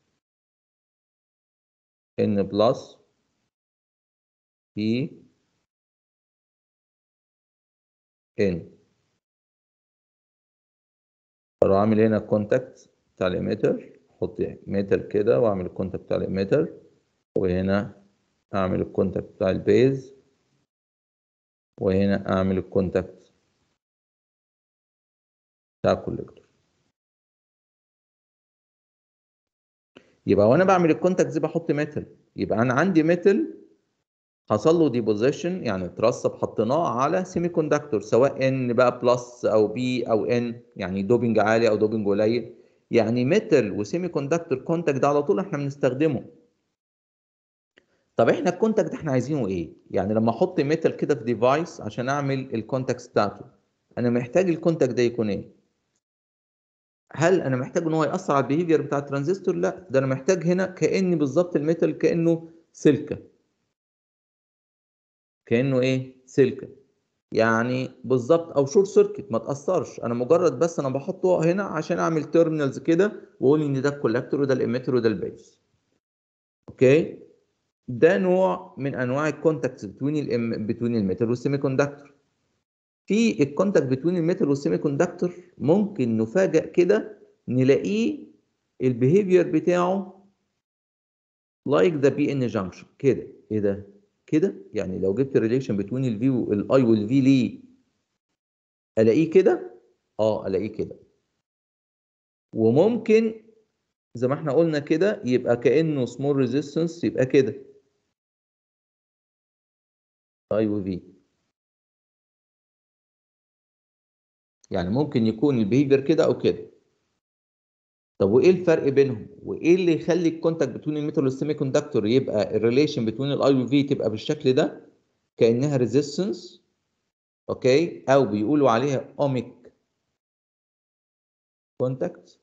ان بلس بي ان اروح اعمل هنا الكونتاكت بتاع الاميتر احط ميتال كده واعمل الكونتاكت بتاع الاميتر وهنا اعمل الكونتاكت بتاع البيز وهنا اعمل الكونتاكت بتاع الكوليكتور يبقى وانا بعمل الكونتاكت دي بحط ميتال يبقى انا عندي ميتال حصل له ديبوزيشن يعني اترسب حطيناه على سيمي كوندكتور سواء ان بقى بلس او بي او ان يعني دوبنج عالي او دوبنج قليل يعني ميتال وسيمي كوندكتور كونتاكت ده على طول احنا بنستخدمه طب احنا الكونتاكت ده احنا عايزينه ايه يعني لما احط ميتال كده في ديفايس عشان اعمل الكونتاكت بتاعته انا محتاج الكونتاكت ده يكون ايه هل انا محتاج ان هو ياثر على البيهيفير بتاع الترانزستور لا ده انا محتاج هنا كاني بالظبط الميتال كانه سلكه كانه ايه سلكه يعني بالظبط او شورت سيركت ما تاثرش انا مجرد بس انا بحطه هنا عشان اعمل تيرمينالز كده واقول ان ده الكولكتور وده الاميتر وده البيس اوكي ده نوع من انواع الكونتاكتس بتوين الام بتوين الميتال والسيمي كوندكتور في الكونتاكت بتوين الميتال والسيمي كوندكتور ممكن نفاجئ كده نلاقيه البيهيفير بتاعه لايك ذا بي ان جانكشن كده ايه ده كده يعني لو جبت ريليشن بتوين الفي والاي والفي ليه الاقيه كده اه الاقيه كده وممكن زي ما احنا قلنا كده يبقى كانه سمول ريزيستنس يبقى كده اي وفي يعني ممكن يكون البيهيفير كده او كده طب وايه الفرق بينهم وايه اللي يخلي الكونتاكت بتوين الميتال والسيمي كوندكتور يبقى الريليشن بتوين الاي والفي تبقى بالشكل ده كانها ريزيستنس اوكي او بيقولوا عليها اوميك كونتاكت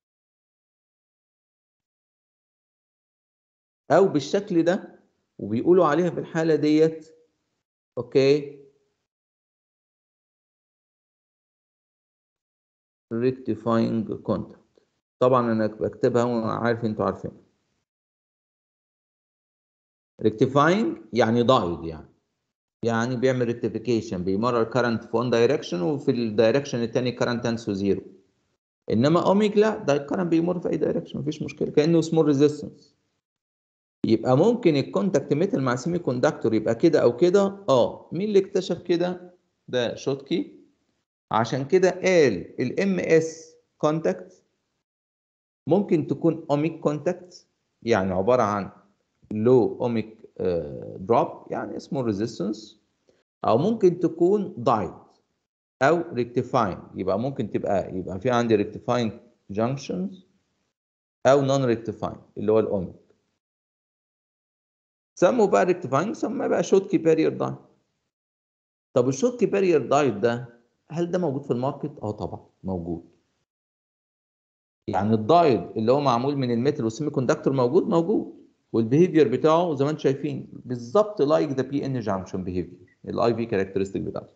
او بالشكل ده وبيقولوا عليها في الحاله ديت اوكي rectifying contact طبعا انا بكتبها وانا عارف انتوا عارفين rectifying يعني ضايد يعني يعني بيعمل rectification بيمرر current في one direction وفي الدايركشن الثاني current تنسو زيرو انما اوميك لا ده الكرنت بيمر في اي دايركشن مفيش مشكله كانه سمول ريزيستنس يبقى ممكن الكونتاكت ميتال مع سيمي كوندكتور يبقى كده او كده اه مين اللي اكتشف كده ده شوتكي عشان كده قال الام اس كونتاكت ممكن تكون اوميك كونتاكت يعني عباره عن لو اوميك دروب يعني اسمه ريزيستنس او ممكن تكون دايد او ريكتيفاين يبقى ممكن تبقى يبقى في عندي ريكتيفاين جانكشنز او نون ريكتيفاين اللي هو الاوميك سموا بقى ريكتيفاين سموه بقى شوتكي بارير دايت طب الشوتكي بارير دايت ده هل ده موجود في الماركت اه طبعا موجود يعني الدايد اللي هو معمول من الميتال والسيمي كوندكتور موجود موجود والبيهيفير بتاعه زي ما انتم شايفين بالظبط لايك ذا بي ان جانكشن بيهيفير الاي في كاركترستيك بتاعته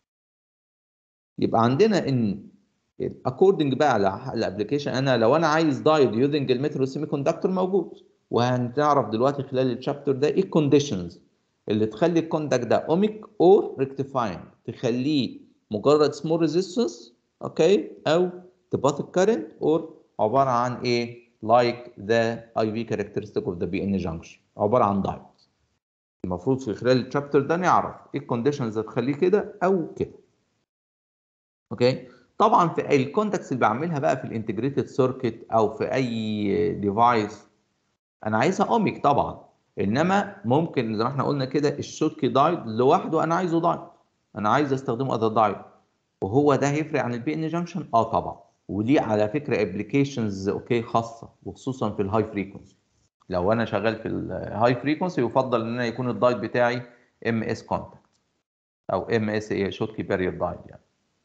يبقى عندنا ان اكوردنج بقى على الابلكيشن انا لو انا عايز دايد يوزنج الميتال والسيمي كوندكتور موجود وهنعرف دلوقتي خلال الشابتر ده ايه الكونديشنز اللي تخلي الكوندكت ده اوميك اور ريكتيفاينج تخليه مجرد سمول ريزيستنس اوكي او تباثيك كارنت اور عباره عن ايه لايك ذا اي في كاركترستيك اوف ذا بي ان جانكشن عباره عن دايت المفروض في خلال الشابتر ده نعرف ايه الكونديشنز اللي تخليه كده او كده اوكي طبعا في الكونتاكتس اللي بعملها بقى في الانتجريتد سيركت او في اي ديفايس انا عايزها اوميك طبعا انما ممكن زي ما احنا قلنا كده الشوت كي دايد لوحده انا عايزه دايد انا عايز استخدمه از دايد وهو ده هيفرق عن البي ان جانكشن اه طبعا وليه على فكره ابلكيشنز اوكي خاصه وخصوصا في الهاي فريكونسي لو انا شغال في الهاي فريكونسي يفضل ان انا يكون الدايد بتاعي ام اس كونتاكت او ام اس ايه شوت كي بارير دايد يعني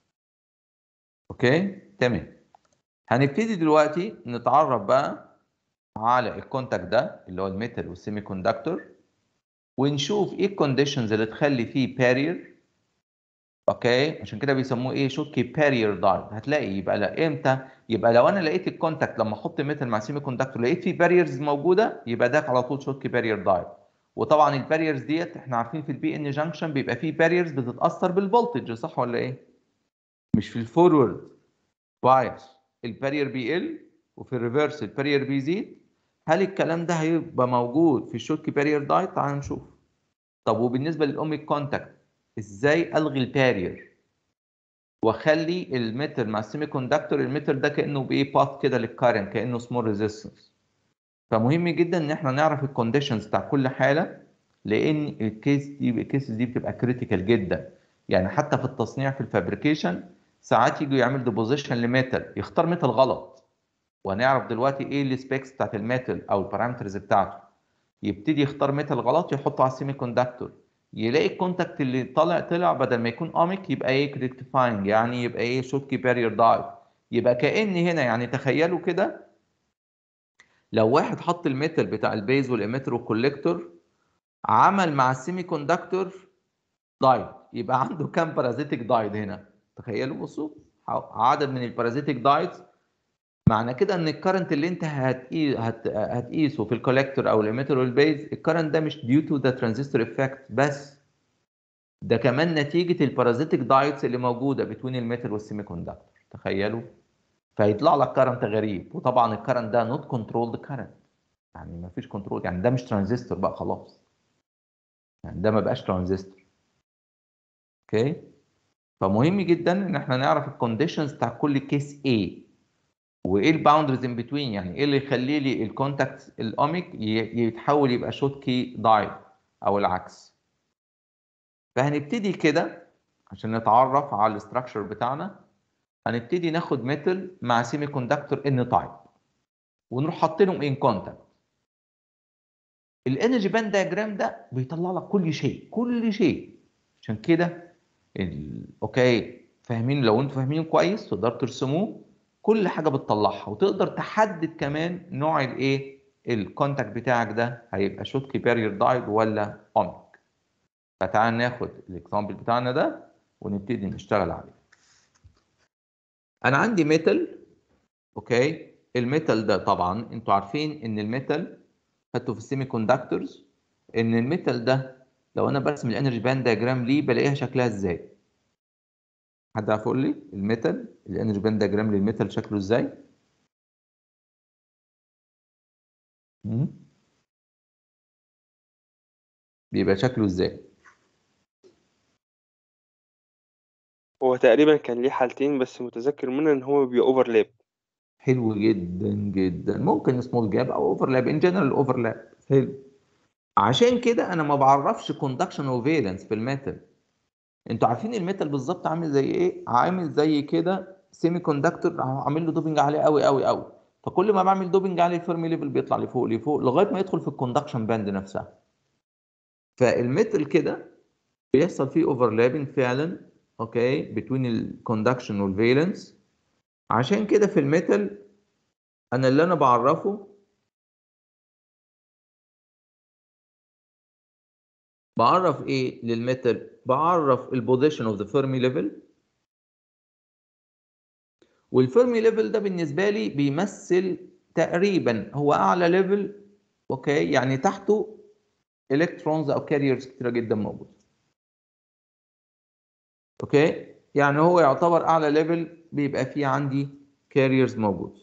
اوكي تمام هنبتدي دلوقتي نتعرف بقى على الكونتاكت ده اللي هو الميتال والسيمي كوندكتور ونشوف ايه الكونديشنز اللي تخلي فيه بارير اوكي عشان كده بيسموه ايه شوتكي بارير دايد هتلاقي يبقى لا امتى يبقى لو انا لقيت الكونتاكت لما احط ميتال مع سيمي كوندكتور لقيت فيه باريرز موجوده يبقى ده على طول شوتكي بارير دايد وطبعا الباريرز ديت احنا عارفين في البي ان جانكشن بيبقى فيه باريرز بتتاثر بالفولتج صح ولا ايه مش في الفورورد بايس البارير بيقل وفي الريفرس البارير بيزيد هل الكلام ده هيبقى موجود في الشوتكي بارير دايت تعال نشوف طب وبالنسبه للاوميك كونتاكت ازاي الغي البارير واخلي المتر مع السيمي كوندكتور المتر ده كانه بايه باث كده للكارنت كانه سمول ريزيستنس فمهم جدا ان احنا نعرف الكونديشنز بتاع كل حاله لان الكيس دي الكيسز دي بتبقى كريتيكال جدا يعني حتى في التصنيع في الفابريكيشن ساعات يجوا يعمل ديبوزيشن لميتال يختار ميتال غلط وهنعرف دلوقتي ايه السبيكس بتاعت الميتال او البارامترز بتاعته يبتدي يختار ميتال غلط يحطه على السيمي كوندكتور يلاقي الكونتاكت اللي طالع طلع بدل ما يكون اوميك يبقى ايه كريكتيفاينج يعني يبقى ايه شوتكي بارير دايت يبقى كان هنا يعني تخيلوا كده لو واحد حط الميتال بتاع البيز والاميتر والكوليكتور عمل مع السيمي كوندكتور دايت يبقى عنده كام بارازيتيك دايت هنا تخيلوا بصوا عدد من البارازيتيك دايتس معنى كده ان الكرنت اللي انت هتقي... هت... هتقيسه في الكوليكتور او الاميتر والبيز الكرنت ده مش ديو تو ذا ترانزستور افكت بس ده كمان نتيجه البارازيتيك دايتس اللي موجوده بين الميتال والسيمي كوندكتور تخيلوا فيطلع لك كرنت غريب وطبعا الكرنت ده نوت كنترولد كرنت يعني ما فيش كنترول يعني ده مش ترانزستور بقى خلاص يعني ده ما بقاش ترانزستور اوكي فمهم جدا ان احنا نعرف الكونديشنز بتاع كل كيس ايه وايه الباوندرز ان بتوين يعني ايه اللي يخلي لي الكونتاكت الاوميك يتحول يبقى شوت كي دايد او العكس فهنبتدي كده عشان نتعرف على الاستراكشر بتاعنا هنبتدي ناخد ميتال مع سيمي كوندكتور ان تايب ونروح حاطينهم ان كونتاكت الانرجي باند دايجرام ده بيطلع لك كل شيء كل شيء عشان كده اوكي فاهمين لو انتوا فاهمين كويس تقدروا ترسموه كل حاجه بتطلعها وتقدر تحدد كمان نوع الايه الكونتاكت بتاعك ده هيبقى شوت كي بارير دايد ولا اوميك فتعال ناخد الاكزامبل بتاعنا ده ونبتدي نشتغل عليه انا عندي ميتال اوكي الميتال ده طبعا انتوا عارفين ان الميتال خدته في السيمي كوندكتورز ان الميتال ده لو انا برسم الانرجي باند دايجرام ليه بلاقيها شكلها ازاي حد عارف يقول لي الميتال الانرجي باند دايجرام للميتال شكله ازاي مم؟ بيبقى شكله ازاي هو تقريبا كان ليه حالتين بس متذكر منها ان هو بيبقى اوفرلاب حلو جدا جدا ممكن سمول جاب او اوفرلاب ان جنرال اوفرلاب حلو عشان كده انا ما بعرفش كوندكشن وفالنس في الميتال انتوا عارفين الميتال بالظبط عامل زي ايه عامل زي كده سيمي كوندكتور عامل له دوبنج عالي قوي قوي قوي فكل ما بعمل دوبنج عالي الفيرمي ليفل بيطلع لفوق لفوق لغايه ما يدخل في الكوندكشن باند نفسها فالميتال كده بيحصل فيه اوفرلابنج فعلا اوكي بين الكوندكشن والفالنس عشان كده في الميتال انا اللي انا بعرفه بعرف ايه للميتال بعرف البوزيشن اوف ذا فيرمي ليفل والفيرمي ليفل ده بالنسبه لي بيمثل تقريبا هو اعلى ليفل اوكي يعني تحته الكترونز او كاريرز كتيره جدا موجوده اوكي يعني هو يعتبر اعلى ليفل بيبقى فيه عندي كاريرز موجود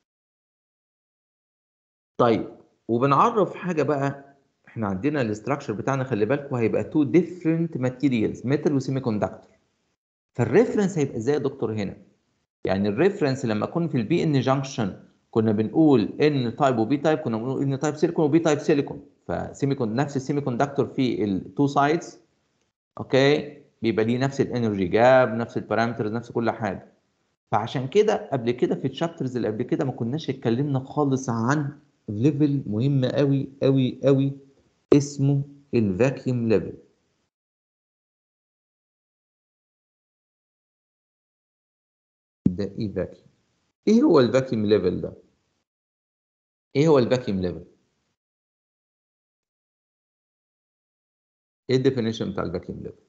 طيب وبنعرف حاجه بقى احنا عندنا الاستراكشر بتاعنا خلي بالكم هيبقى تو ديفرنت ماتيريالز ميتال وسيمي كوندكتور فالريفرنس هيبقى ازاي يا دكتور هنا يعني الريفرنس لما اكون في البي ان جانكشن كنا بنقول ان تايب وبي تايب كنا بنقول ان تايب سيليكون وبي تايب سيليكون فسيمي كون نفس السيمي كوندكتور في التو سايدز اوكي بيبقى ليه نفس الانرجي جاب نفس البارامترز نفس كل حاجه فعشان كده قبل كده في الشابترز اللي قبل كده ما كناش اتكلمنا خالص عن ليفل مهم قوي قوي قوي اسمه الفاكيوم ليفل ده ايه فاكيوم ايه هو الفاكيوم ليفل ده ايه هو الفاكيوم ليفل ايه الديفينيشن بتاع الفاكيوم ليفل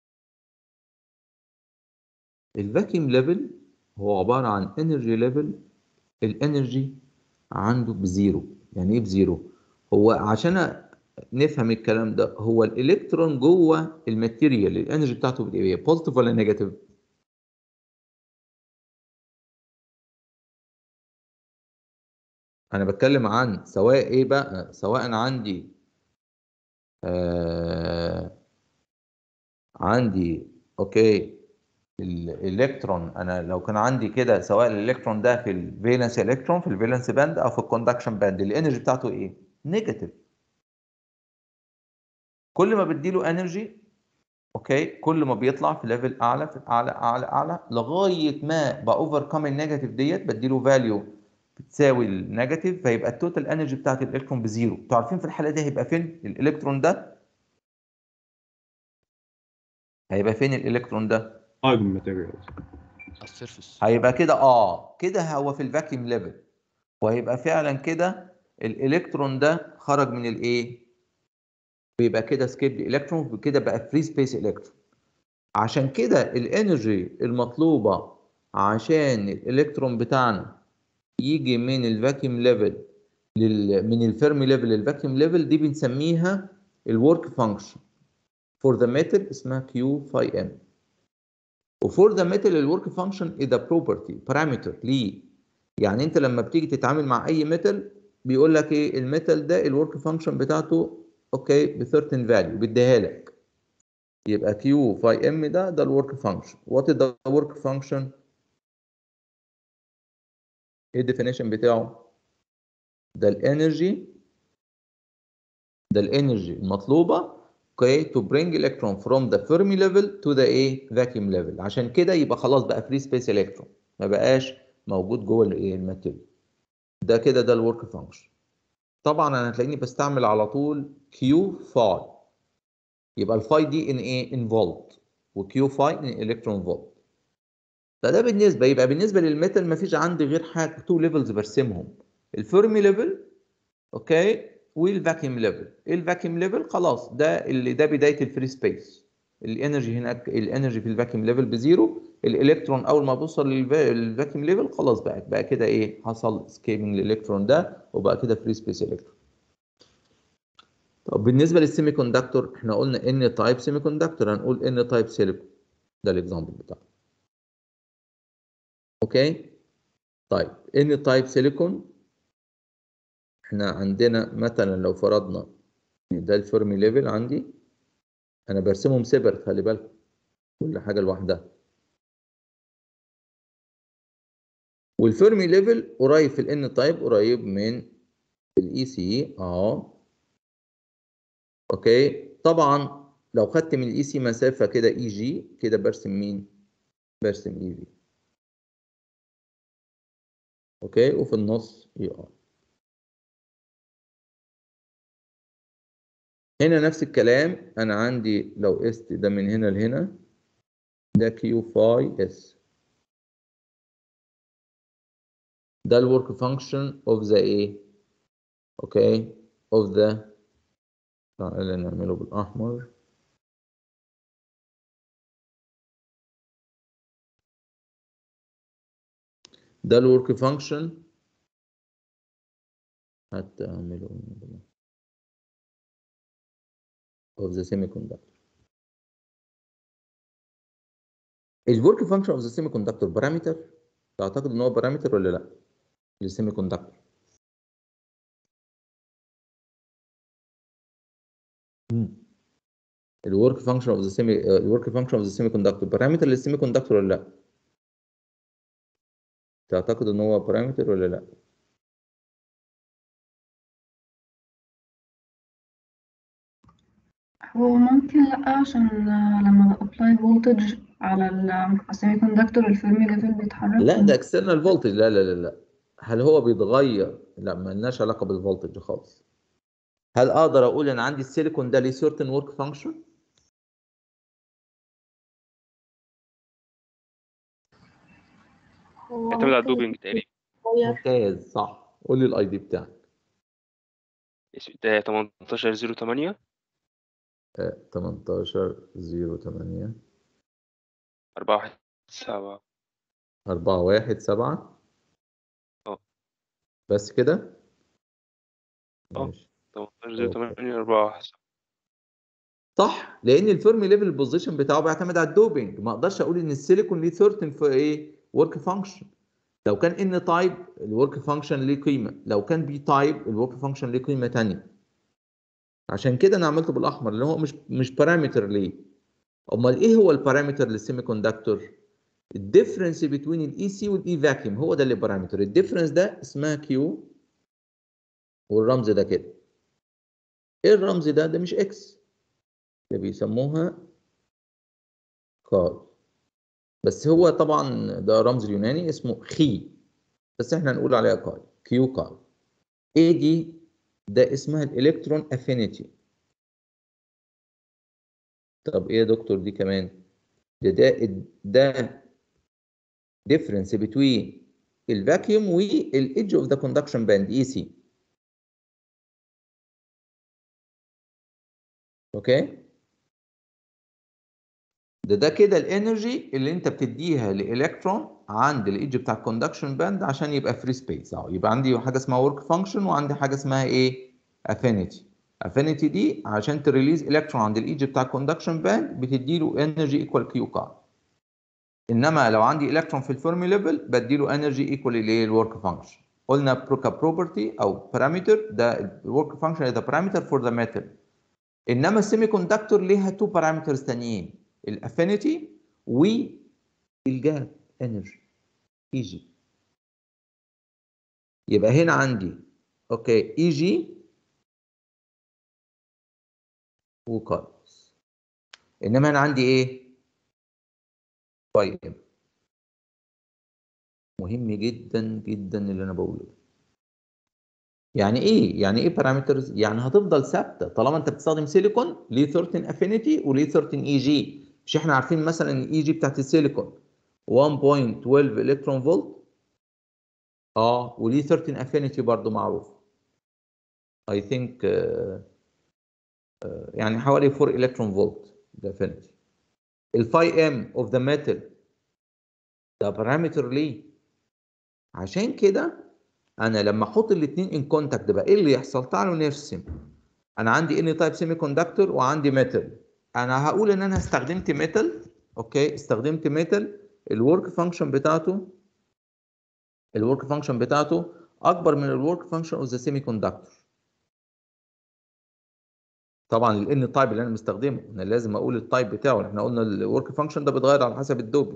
الفاكيوم ليفل هو عباره عن انرجي ليفل الانرجي عنده بزيرو يعني ايه بزيرو هو عشان نفهم الكلام ده هو الالكترون جوه الماتيريال الانرجي بتاعته ايه بوزيتيف ولا نيجاتيف انا بتكلم عن سواء ايه بقى سواء عندي آه عندي اوكي الالكترون انا لو كان عندي كده سواء الالكترون ده في الفالنس الكترون في الفالنس باند او في الكوندكشن باند الانرجي بتاعته ايه نيجاتيف كل ما بديله انرجي اوكي كل ما بيطلع في ليفل اعلى في اعلى اعلى اعلى لغايه ما باوفر كام النيجاتيف ديت بديله فاليو بتساوي النيجاتيف فيبقى التوتال انرجي بتاعت الالكترون بزيرو انتوا عارفين في الحاله دي هيبقى فين الالكترون ده هيبقى فين الالكترون ده ايجن ماتيريالز على السيرفس هيبقى كده اه كده هو في الفاكيوم ليفل وهيبقى فعلا كده الالكترون ده خرج من الايه بيبقى كده سكيب الكترون كده بقى فري سبيس الكترون عشان كده الانرجي المطلوبه عشان الالكترون بتاعنا يجي من الفاكيوم ليفل لل... من الفيرمي ليفل للفاكيوم ليفل دي بنسميها الورك فانكشن فور ذا ميتال اسمها كيو فاي ام وفور ذا ميتال الورك فانكشن از بروبرتي بارامتر ليه يعني انت لما بتيجي تتعامل مع اي ميتال بيقول لك ايه الميتال ده الورك فانكشن بتاعته اوكي ب certain فاليو بيديها لك يبقى كيو فاي ام ده ده الورك فانكشن وات از ذا ورك فانكشن ايه الديفينيشن بتاعه ده الانرجي ده الانرجي المطلوبه اوكي تو برينج الكترون فروم ذا فيرمي ليفل تو ذا ايه فاكيوم ليفل عشان كده يبقى خلاص بقى فري سبيس الكترون ما بقاش موجود جوه الايه الماتيريال ده كده ده الورك فانكشن طبعا انا هتلاقيني بستعمل على طول كيو فاي يبقى الفاي دي ان ايه ان فولت وكيو فاي ان الكترون فولت فده بالنسبه يبقى بالنسبه للميتال ما فيش عندي غير حاجه تو ليفلز برسمهم الفيرمي ليفل اوكي والفاكيوم ليفل الفاكيوم ليفل خلاص ده اللي ده بدايه الفري سبيس الانرجي هناك الانرجي في الفاكيوم ليفل بزيرو الالكترون اول ما بوصل للفاكيوم ليفل خلاص بقى بقى كده ايه حصل سكيمنج للالكترون ده وبقى كده فري سبيس الكترون طب بالنسبه للسيمي كوندكتور احنا قلنا ان تايب سيمي كوندكتور هنقول ان تايب سيليكون ده الاكزامبل بتاعه اوكي طيب ان تايب سيليكون احنا عندنا مثلا لو فرضنا ده الفيرمي ليفل عندي انا برسمهم سيبر خلي بالكم كل حاجه لوحدها والفيرمي ليفل قريب في الان تايب قريب من الاي سي اه اوكي طبعا لو خدت من الاي سي مسافه كده اي جي كده برسم مين برسم اي في اوكي وفي النص اي ار هنا نفس الكلام انا عندي لو قست ده من هنا لهنا ده كيو فاي اس ده الورك فانكشن اوف ذا ايه اوكي اوف ذا تعالى نعمله بالاحمر ده الورك فانكشن حتى اعمله of the semiconductor الورك فانكشن اوف ذا سيمي كوندكتور بارامتر تعتقد ان هو بارامتر ولا لا للسيمي كوندكتور الورك فانكشن اوف ذا سيمي الورك فانكشن اوف ذا سيمي كوندكتور بارامتر للسيمي كوندكتور ولا لا تعتقد ان هو بارامتر ولا لا هو ممكن لأ عشان لما بأبلاي فولتج على السيمي كوندكتور الفيرمي ليفل بيتحرك لا ده اكسترنال فولتج لا لا لا لا هل هو بيتغير لا ما لناش علاقه بالفولتج خالص هل اقدر اقول ان عندي السيليكون ده ليه certain work function يعتمد على الدوبينج تقريبا ممتاز صح قول لي الاي دي بتاعك ده 1808 آه، 18 08 417 417 اه. بس كده اه. ماشي 1808 417 صح لان الفيرمي ليفل بوزيشن بتاعه بيعتمد على الدوبينج ما اقدرش اقول ان السيليكون ليه ثيرتن في ايه ورك فانكشن لو كان ان تايب الورك فانكشن ليه قيمه لو كان بي تايب الورك فانكشن ليه قيمه ثانيه عشان كده انا عملته بالاحمر لان هو مش مش بارامتر ليه امال ايه هو البارامتر للسيمي كوندكتور الديفرنس بين الاي سي والاي فاكيوم هو ده اللي بارامتر الديفرنس ده اسمها كيو والرمز ده كده ايه الرمز ده ده مش اكس ده بيسموها كاي بس هو طبعا ده رمز اليوناني اسمه خي بس احنا نقول عليها كاي كيو كاي ايه دي ده اسمها الالكترون افينيتي طب ايه يا دكتور دي كمان ده ده ده difference between الفاكيوم والايدج اوف ذا كوندكشن باند اي سي اوكي ده ده كده الانرجي اللي انت بتديها لالكترون عند الايدج بتاع الكوندكشن باند عشان يبقى فري سبيس اهو يبقى عندي حاجه اسمها ورك فانكشن وعندي حاجه اسمها ايه افينيتي افينيتي دي عشان تريليز الكترون عند الايدج بتاع الكوندكشن باند بتدي له انرجي ايكوال كيو كار انما لو عندي الكترون في الفيرمي ليفل بدي له انرجي ايكوال الايه الورك فانكشن قلنا بروكا بروبرتي او بارامتر ده الورك فانكشن ده بارامتر فور ذا ميتال انما السيمي كوندكتور ليها تو بارامترز تانيين الافينيتي والجاب انرجي اي جي يبقى هنا عندي اوكي اي جي وكاربس انما انا عندي ايه طيب مهم جدا جدا اللي انا بقوله ده يعني ايه يعني ايه بارامترز يعني هتفضل ثابته طالما انت بتستخدم سيليكون ليه 13 افينيتي وليه 13 اي جي مش احنا عارفين مثلا الاي جي بتاعت السيليكون 1.12 الكترون فولت اه وليه 13 افينيتي برضو معروف اي ثينك يعني حوالي 4 الكترون فولت ده افينيتي الفاي ام اوف ذا ميتال ده بارامتر ليه عشان كده انا لما احط الاثنين ان كونتاكت بقى ايه اللي يحصل تعالوا نرسم انا عندي ان تايب سيمي كوندكتور وعندي ميتال انا هقول ان انا استخدمت ميتال اوكي استخدمت ميتال الورك فانكشن بتاعته الورك فانكشن بتاعته اكبر من الورك فانكشن اوف ذا سيمي كوندكتور طبعا الان تايب اللي انا مستخدمه انا لازم اقول التايب بتاعه احنا قلنا الورك فانكشن ده بيتغير على حسب الدوبنج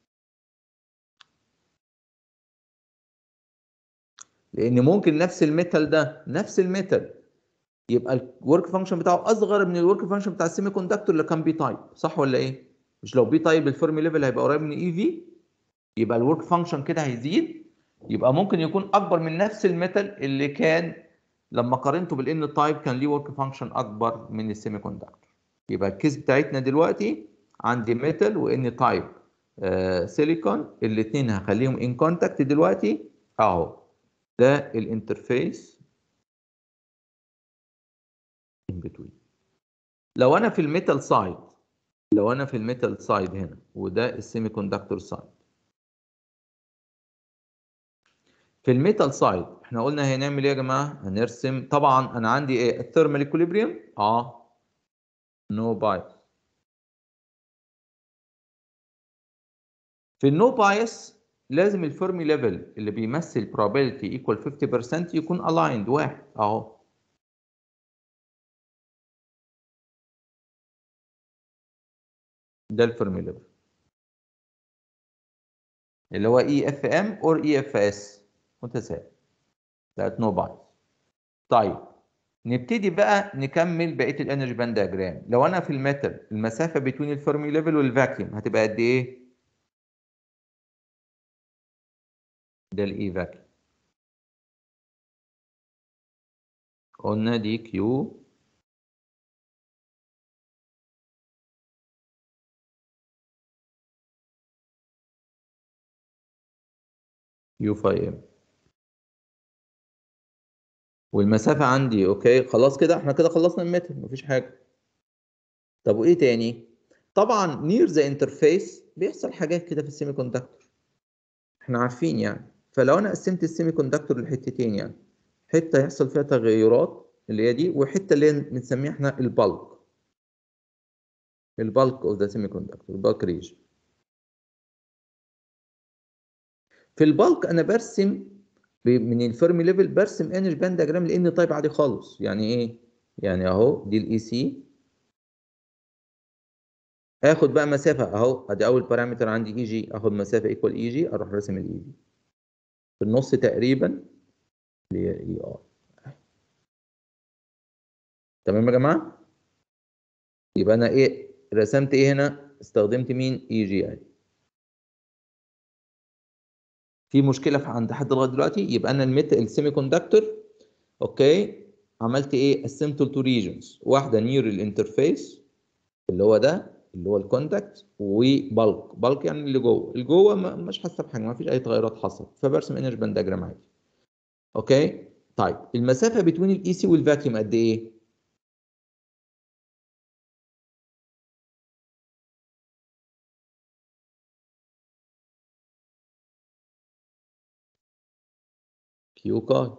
لان ممكن نفس الميتال ده نفس الميتال يبقى الورك فانكشن بتاعه اصغر من الورك فانكشن بتاع السيمي كوندكتور اللي كان بي تايب صح ولا ايه مش لو بي تايب الفيرمي ليفل هيبقى قريب من اي في يبقى الورك فانكشن كده هيزيد يبقى ممكن يكون اكبر من نفس الميتال اللي كان لما قارنته بالان تايب كان ليه ورك فانكشن اكبر من السيمي كوندكتور يبقى الكيس بتاعتنا دلوقتي عندي ميتال وان تايب آه سيليكون الاثنين هخليهم ان كونتاكت دلوقتي اهو ده الانترفيس in between لو انا في الميتال سايد لو انا في الميتال سايد هنا وده السيمي كوندكتور سايد في الميتال سايد احنا قلنا هنعمل ايه يا جماعه هنرسم طبعا انا عندي ايه الثيرمال ايكوليبريم اه نو بايس في النو بايس لازم الفيرمي ليفل اللي بيمثل probability equal 50% يكون aligned واحد اهو ده الفيرمي ليفل اللي هو اي اف ام اور اي اف اس متساوي بقت نو بايس طيب نبتدي بقى نكمل بقيه الانرجي باند دياجرام لو انا في الميتال المسافه بين الفيرمي ليفل والفاكيوم هتبقى قد ايه ده الاي فاكيوم قلنا دي كيو يو فاي ام والمسافة عندي اوكي خلاص كده احنا كده خلصنا المتر مفيش حاجة طب وايه تاني طبعا نير ذا انترفيس بيحصل حاجات كده في السيمي كوندكتور احنا عارفين يعني فلو انا قسمت السيمي كوندكتور لحتتين يعني حتة يحصل فيها تغيرات اللي هي دي وحتة اللي هي بنسميها احنا البلك البلك اوف ذا سيمي كوندكتور البلك ريجن في البلك انا برسم ب- من الفيرمي ليفل برسم انرجي باند دياجرام لان تايب عادي خالص يعني ايه يعني اهو دي الاي سي اخد بقى مسافه اهو ادي اول بارامتر عندي اي جي اخد مسافه ايكوال اي جي اروح راسم الاي جي في النص تقريبا اللي هي اي ار تمام يا جماعه يبقى انا ايه رسمت ايه هنا استخدمت مين اي جي اي في مشكله في عند حد لغايه دلوقتي يبقى انا الميت السيمي كوندكتور اوكي عملت ايه قسمته لتو ريجنز واحده نير الانترفيس اللي هو ده اللي هو الكونتاكت وبلك بلك يعني اللي جوه اللي جوه ما- مش حاسه بحاجه ما فيش اي تغيرات حصلت فبرسم انرجي باند دياجرام عادي اوكي طيب المسافه بين الاي سي والفاكيوم قد ايه كيو كاي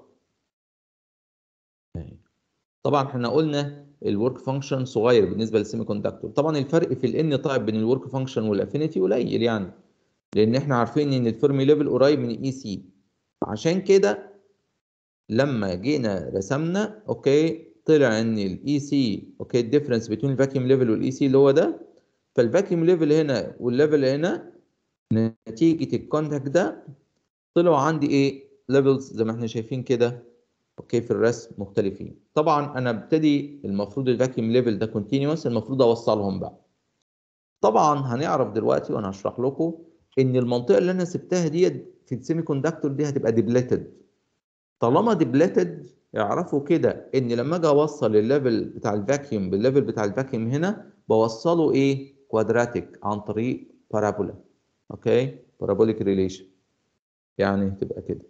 أهي. طبعا احنا قلنا الورك فانكشن صغير بالنسبه للسيمي كوندكتور طبعا الفرق في الان تايب بين الورك فانكشن والافينيتي قليل يعني لان احنا عارفين ان الفيرمي ليفل قريب من الاي سي عشان كده لما جينا رسمنا اوكي طلع ان الاي سي اوكي الديفرنس بين الفاكيوم ليفل والاي سي اللي هو ده فالفاكيوم ليفل هنا والليفل هنا نتيجه الكونتاكت ده طلعوا عندي ايه ليفلز زي ما احنا شايفين كده اوكي في الرسم مختلفين طبعا انا ابتدي المفروض الفاكيوم ليفل ده كونتينوس المفروض اوصلهم بقى طبعا هنعرف دلوقتي وانا هشرح لكم ان المنطقه اللي انا سبتها ديت في السيمي كوندكتور دي هتبقى ديبليتد طالما ديبليتد اعرفوا كده ان لما اجي اوصل الليفل بتاع الفاكيوم بالليفل بتاع الفاكيوم هنا بوصله ايه كوادراتيك عن طريق بارابولا اوكي بارابوليك ريليشن يعني تبقى كده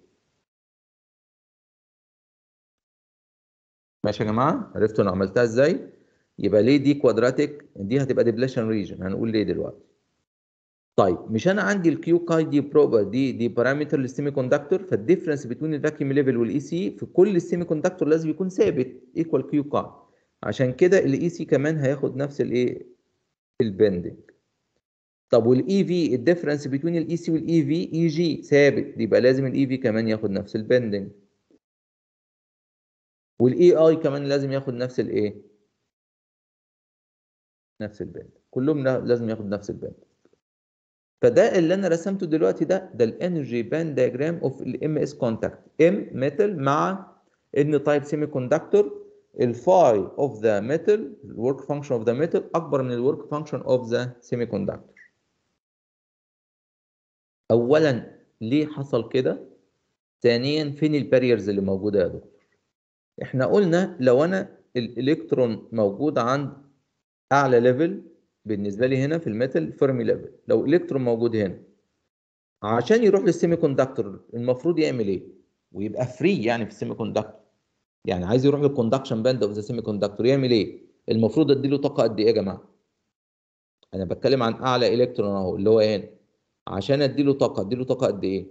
ماشي يا جماعه عرفتوا انا عملتها ازاي يبقى ليه دي كوادراتيك دي هتبقى ديبليشن ريجن هنقول ليه دلوقتي طيب مش انا عندي الكيو كاي دي بروبر دي دي بارامتر للسيمي كوندكتور فالديفرنس بين الفاكيوم ليفل والاي سي في كل السيمي كوندكتور لازم يكون ثابت ايكوال كيو كاي عشان كده الاي سي كمان هياخد نفس الايه البندنج طب والاي في الديفرنس بين الاي سي والاي في اي جي ثابت يبقى لازم الاي في كمان ياخد نفس البندنج والاي اي كمان لازم ياخد نفس الايه نفس البند كلهم لا- لازم ياخد نفس البند فده اللي انا رسمته دلوقتي ده ده الانرجي باند دايجرام اوف الام اس كونتاكت ام ميتال مع ان تايب سيمي كوندكتور الفاي اوف ذا ميتال الورك فانكشن اوف ذا ميتال اكبر من الورك فانكشن اوف ذا سيمي كوندكتور اولا ليه حصل كده ثانيا فين الباريرز اللي موجوده يا دكتور احنا قلنا لو انا الالكترون موجود عند اعلى ليفل بالنسبه لي هنا في الميتال فيرمي ليفل لو الكترون موجود هنا عشان يروح للسيمي كوندكتور المفروض يعمل ايه ويبقى فري يعني في السيمي كوندكتور يعني عايز يروح للكوندكشن باند اوف ذا سيمي كوندكتور يعمل ايه المفروض اديله طاقه قد ايه يا جماعه انا بتكلم عن اعلى الكترون اهو اللي هو هنا عشان اديله طاقه اديله طاقه قد ايه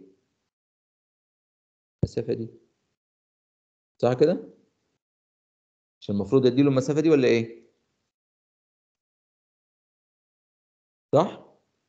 المسافه دي صح كده مش المفروض اديله المسافه دي ولا ايه صح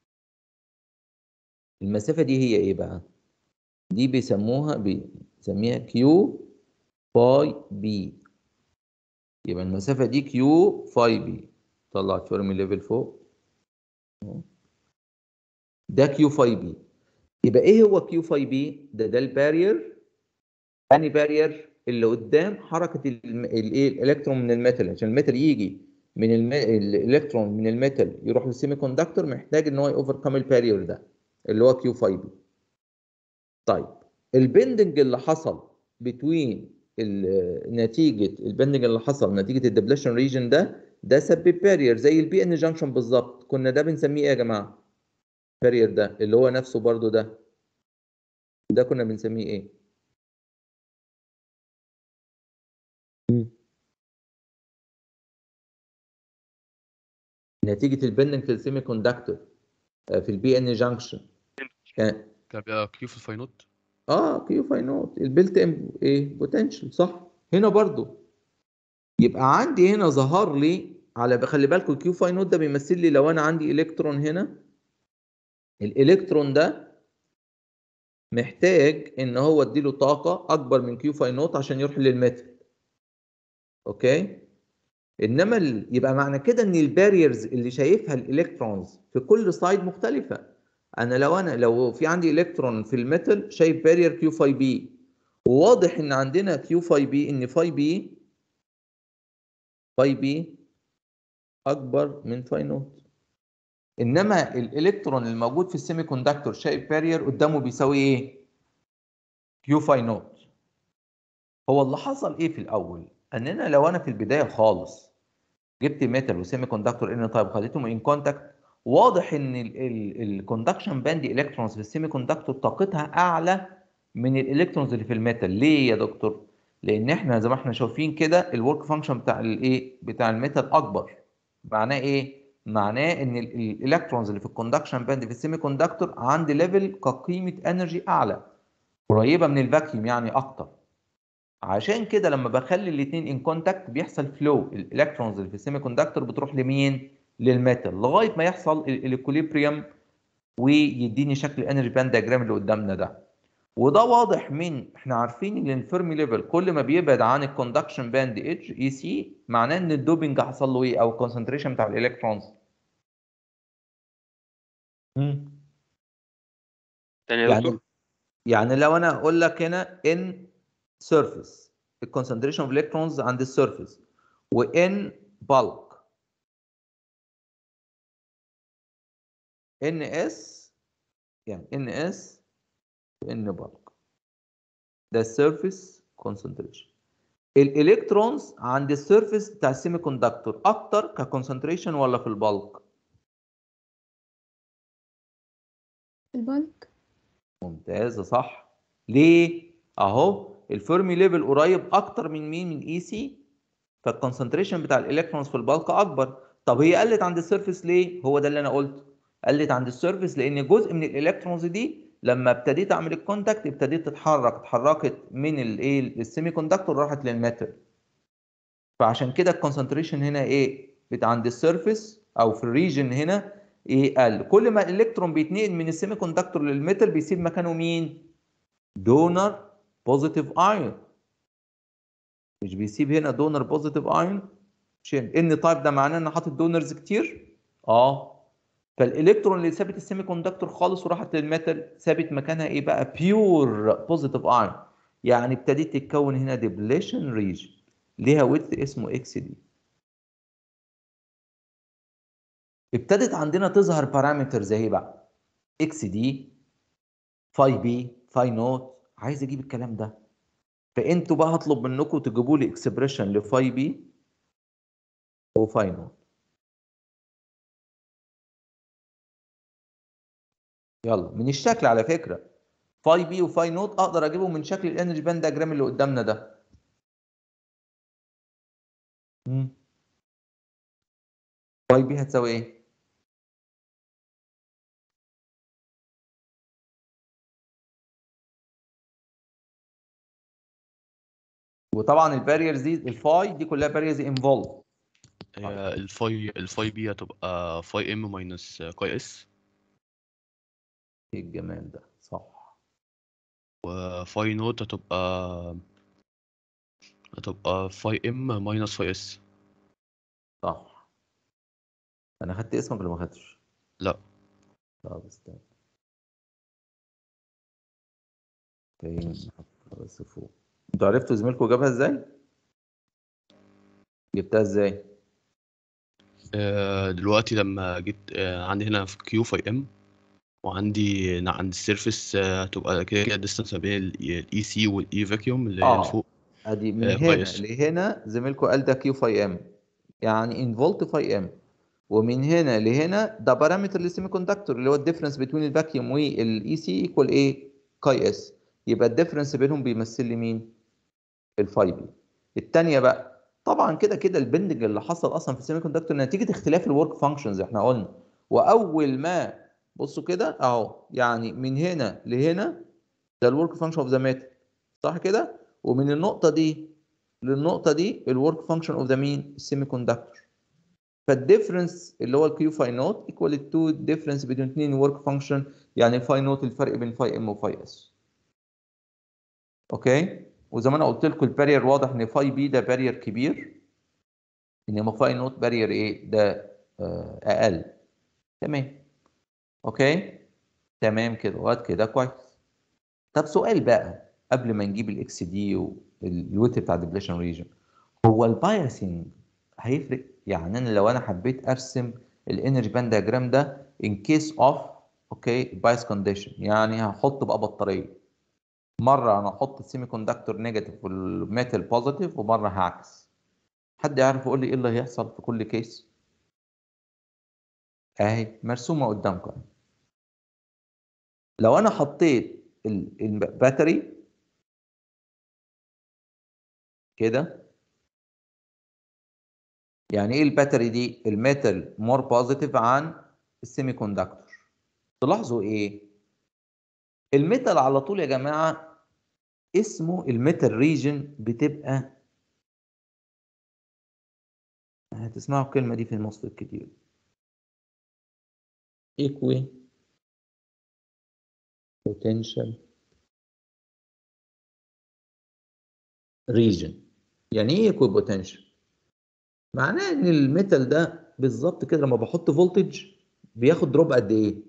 المسافه دي هي ايه بقى دي بيسموها بيسميها كيو باي بي يبقى المسافه دي كيو باي بي طلع الفيرمي ليفل فوق أهو. ده كيو باي بي يبقى ايه هو كيو باي بي ده ده البارير اني بارير اللي قدام حركه الم- الايه الالكترون من الميتال عشان الميتال يجي من الم... الالكترون من الميتال يروح للسيمي كوندكتور محتاج ان هو يوفركم البارير ده اللي هو كيو 5 بي طيب البندنج اللي حصل بتوين نتيجه البندنج اللي حصل نتيجه الدبليشن ريجن ده ده سبب بارير زي البي ان جانكشن بالظبط كنا ده بنسميه ايه يا جماعه بارير ده اللي هو نفسه برضو ده ده كنا بنسميه ايه نتيجه البندنج في السيمي كوندكتور في البي ان جانكشن كان كان بيبقى كيو في الفاينوت اه كيو فاي نوت البيلت ان ايه بوتنشال صح هنا برضو يبقى عندي هنا ظهر لي على خلي بالكم الكيو فاي نوت ده بيمثل لي لو انا عندي الكترون هنا الالكترون ده محتاج ان هو اديله طاقه اكبر من كيو فاي نوت عشان يروح للميتال اوكي انما ال... يبقى معنى كده ان الباريرز اللي شايفها الالكترونز في كل سايد مختلفه انا لو انا لو في عندي الكترون في الميتال شايف بارير كيو 5 بي وواضح ان عندنا كيو 5 بي ان 5 بي 5 بي اكبر من 5 نوت انما الالكترون الموجود في السيمي كوندكتور شايف بارير قدامه بيساوي ايه كيو 5 نوت هو اللي حصل ايه في الاول اننا لو انا في البدايه خالص جبت ميتال وسيمي كوندكتور ان تايب خليتهم ان كونتاكت واضح ان الكوندكشن باند الكترونز في السيمي كوندكتور طاقتها اعلى من الالكترونز اللي في الميتال ليه يا دكتور لان احنا زي ما احنا شايفين كده الورك فانكشن بتاع الايه بتاع الميتال اكبر معناه ايه معناه ان الالكترونز اللي في الكوندكشن باند في السيمي كوندكتور عندي ليفل كقيمه انرجي اعلى قريبه من الفاكيوم يعني اكتر عشان كده لما بخلي الاثنين ان كونتاكت بيحصل فلو الالكترونز اللي في السيمي كوندكتور بتروح لمين للميتال لغايه ما يحصل الاكوليبريم ويديني شكل الانرجي باند دياجرام اللي قدامنا ده وده واضح من احنا عارفين ان الفيرمي ليفل كل ما بيبعد عن الكوندكشن باند اتش اي سي معناه ان الدوبنج حصل له ايه او الكونسنتريشن بتاع الالكترونز تاني يا يعني دكتور يعني لو انا اقول لك هنا ان سيرفيس الكونسنتريشن اوف الكترونز عند السيرفيس وان بالك ان اس يعني ان اس وان بالك ده السيرفيس كونسنتريشن الالكترونز عند السيرفيس بتاع السيمي كوندكتور اكتر ككونسنتريشن ولا في البالك البالك ممتازة صح ليه اهو الفيرمي ليفل قريب اكتر من مين من اي سي فالكونسنتريشن بتاع الالكترونز في البالك اكبر طب هي قلت عند السيرفيس ليه هو ده اللي انا قلته قلت عند السيرفيس لان جزء من الالكترونز دي لما ابتديت اعمل الكونتاكت ابتديت تتحرك اتحركت من الايه السيمي كوندكتور راحت للميتال فعشان كده الكونسنتريشن هنا ايه بتاع عند السيرفيس او في الريجن هنا ايه قل كل ما الالكترون بيتنقل من السيمي كوندكتور للميتال بيسيب مكانه مين دونر بوزيتيف ايون مش بيسيب هنا دونر بوزيتيف ايون عشان ان تايب ده معناه ان حاطط دونرز كتير اه فالالكترون اللي سابت السيمي كوندكتور خالص وراحت للميتال سابت مكانها ايه بقى بيور بوزيتيف ايون يعني ابتدت تتكون هنا ديبليشن ريجن ليها ويدث اسمه اكس دي ابتدت عندنا تظهر بارامترز اهي بقى اكس دي فاي بي فاي نوت عايز اجيب الكلام ده فانتوا بقى هطلب منكم تجيبوا لي اكسبريشن لفاي بي وفاي نوت يلا من الشكل على فكره فاي بي وفاي نوت اقدر اجيبه من شكل الانرجي باند دياجرام اللي قدامنا ده مم. فاي بي هتساوي ايه وطبعا الباريرز دي الفاي دي كلها باريرز انفولد هي الفاي الفاي بي هتبقى فاي ام ماينس كاي اس ايه الجمال ده صح وفاي نوت هتبقى هتبقى فاي ام ماينس فاي اس صح انا خدت اسمك ولا ما خدتش لا. طب استنى فين نحطها بس فوق انتوا عرفتوا زميلكم جابها ازاي جبتها ازاي آه، دلوقتي لما جيت آه، عندي هنا في كيو فاي ام وعندي هنا عند السيرفيس آه، هتبقى كده كده الديستانس ما بين الاي سي والاي فاكيوم اللي هي آه. اللي فوق ادي من آه، هنا كويس. لهنا زميلكم قال ده كيو فاي ام يعني ان فولت فاي ام ومن هنا لهنا ده بارامتر للسيمي كوندكتور اللي هو الديفرنس بين الفاكيوم والاي سي ايكوال ايه كاي اس يبقى الديفرنس بينهم بيمثل لي مين الفاي بي الثانيه بقى طبعا كده كده البندنج اللي حصل اصلا في السيمي كوندكتور نتيجه اختلاف الورك فانكشنز احنا قلنا واول ما بصوا كده اهو يعني من هنا لهنا ده الورك فانكشن اوف ذا ميتال صح كده ومن النقطه دي للنقطه دي الورك فانكشن اوف ذا مين السيمي كوندكتور فالديفرنس اللي هو الكيو فاي نوت ايكوال تو ديفرنس بين اثنين ورك فانكشن يعني فاي نوت الفرق بين فاي ام وفاي اس اوكي وزي ما انا قلت لكم البارير واضح ان فاي بي ده بارير كبير انما فاي نوت بارير ايه ده آه، اقل تمام اوكي تمام كده وقت كده كويس طب سؤال بقى قبل ما نجيب الاكس دي والويت بتاع الديبليشن ريجن هو البايسنج هيفرق يعني انا لو انا حبيت ارسم الانرجي باند دياجرام ده ان كيس اوف اوكي بايس كونديشن يعني هحط بقى بطاريه مره انا احط السيمي كوندكتور نيجاتيف والميتال بوزيتيف ومره هعكس حد يعرف يقول لي ايه اللي هيحصل في كل كيس اهي مرسومه قدامكم لو انا حطيت ال- الباتري كده يعني ايه الباتري دي الميتال مور بوزيتيف عن السيمي كوندكتور تلاحظوا ايه الميتال على طول يا جماعه اسمه الميتال ريجن بتبقى هتسمعوا الكلمه دي في المصدر كتير equi potential region يعني ايه equi potential معناه ان الميتال ده بالظبط كده لما بحط فولتج بياخد دروب قد ايه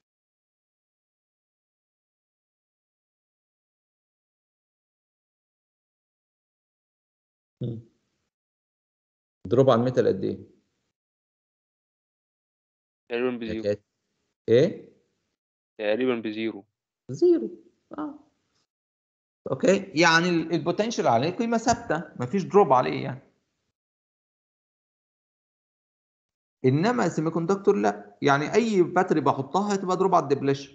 مم. دروب على الميتال قد ايه تقريبا بزيرو حكاية- ايه تقريبا بزيرو زيرو اه اوكي يعني ال- البوتنشال عليه قيمه ثابته مفيش دروب عليه يعني انما السيمي كوندكتور لا يعني اي باتري بحطها هتبقى دروب على الدبليشن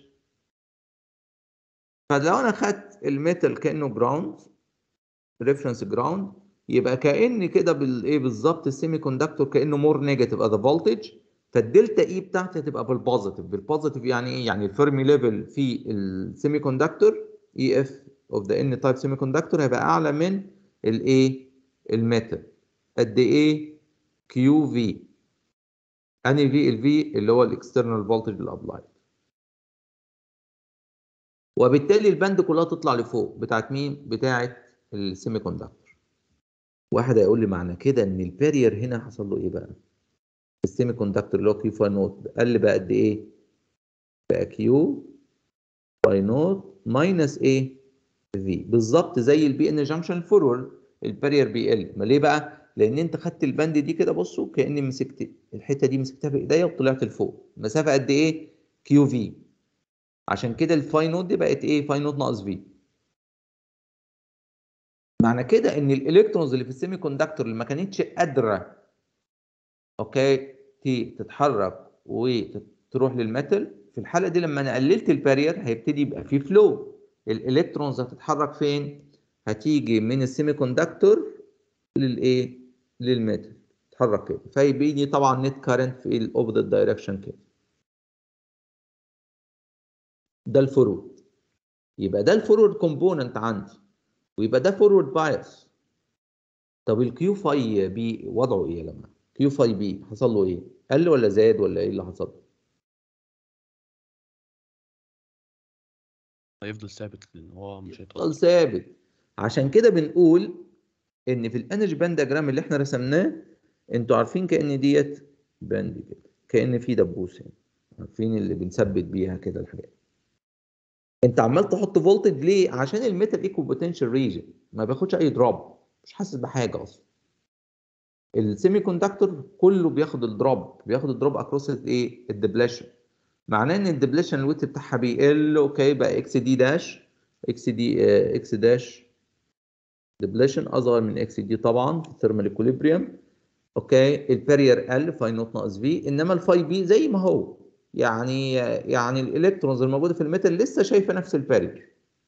فلو انا خدت الميتال كانه جراوند ريفرنس جراوند يبقى كان كده بالايه بالظبط السيمي كوندكتور كانه مور نيجاتيف ذا فولتج فالدلتا اي بتاعتي هتبقى بالبوزيتيف بالبوزيتيف يعني ايه يعني الفيرمي ليفل في السيمي كوندكتور اي اف اوف ذا ان تايب سيمي كوندكتور هيبقى اعلى من الايه الميتال قد ايه كيو في انهي في الفي اللي هو الاكسترنال فولتج الابلايد وبالتالي الباند كلها تطلع لفوق بتاعت مين بتاعت السيمي كوندكتور واحد هيقول لي معنى كده ان البارير هنا حصل له ايه بقى السيمي كوندكتور اللي هو كيو فاي نوت قل بقى قد ايه بقى كيو فاي نوت ماينس ايه في بالظبط زي البي ان جانكشن فورورد البارير بيقل ما ليه بقى لان انت خدت الباند دي كده بصوا كاني مسكت الحته دي مسكتها بايديا وطلعت لفوق مسافه قد ايه كيو في عشان كده الفاي نوت دي بقت ايه فاي نوت ناقص في معنى كده ان الالكترونز اللي في السيمي كوندكتور اللي ما كانتش قادره اوكي تي- تتحرك وتروح للميتال في الحاله دي لما انا قللت البارير هيبتدي يبقى في فلو الالكترونز هتتحرك فين هتيجي من السيمي كوندكتور للايه للميتال تتحرك كده فيبيني طبعا نت كارنت في الاوبوزيت دايركشن كده ده الفورورد يبقى ده الفورورد كومبوننت عندي ويبقى ده فورورد بايس طب الكيو فاي بي وضعه ايه لما كيو فاي بي حصل له ايه قل ولا زاد ولا ايه اللي حصل هيفضل ثابت لان هو مش هيتغير يفضل ثابت عشان كده بنقول ان في الانرجي باند دياجرام اللي احنا رسمناه انتوا عارفين كان ديت باند كده كان في دبوس هنا عارفين اللي بنثبت بيها كده الحاجات انت عمال تحط فولتج ليه عشان الميتال ايكو بوتنشال ريجن ما بياخدش اي دروب مش حاسس بحاجه اصلا السيمي كوندكتور كله بياخد الدروب بياخد الدروب اكروس الايه الدبليشن معناه ان الدبليشن الويت بتاعها بيقل اوكي بقى اكس دي داش اكس دي اه اكس داش دبليشن اصغر من اكس دي طبعا في الثيرمال ايكوليبريم اوكي البارير قل فاي نوت ناقص في انما الفاي بي زي ما هو يعني يعني الالكترونز الموجوده في الميتال لسه شايفه نفس البارير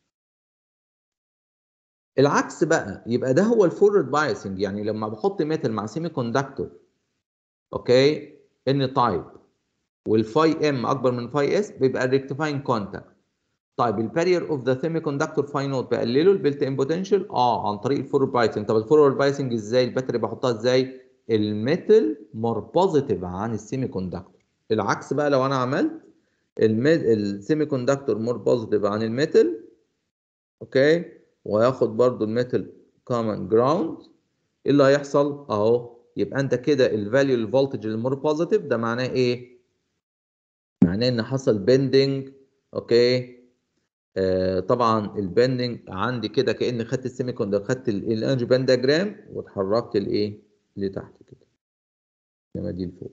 العكس بقى يبقى ده هو الفورورد بايسنج يعني لما بحط ميتال مع سيمي كوندكتور اوكي ان تايب والفاي ام اكبر من فاي اس بيبقى الريكتيفاينج كونتاكت طيب البارير اوف ذا سيمي كوندكتور فاي نوت بقلله البيلت ان بوتنشال اه عن طريق الفورورد بايسنج طب الفورورد بايسنج ازاي الباتري بحطها ازاي الميتال مور بوزيتيف عن السيمي كوندكتور العكس بقى لو انا عملت السيمي كوندكتور مور بوزيتيف عن الميتال اوكي وياخد برضو الميتال كومن جراوند ايه اللي هيحصل اهو يبقى انت كده الفاليو الفولتج المور بوزيتيف ده معناه ايه معناه ان حصل بندنج اوكي آه طبعا البندنج عندي كده كاني خدت السيمي كوندكتور خدت الانرجي باند دياجرام واتحركت لايه لتحت كده انما دي لفوق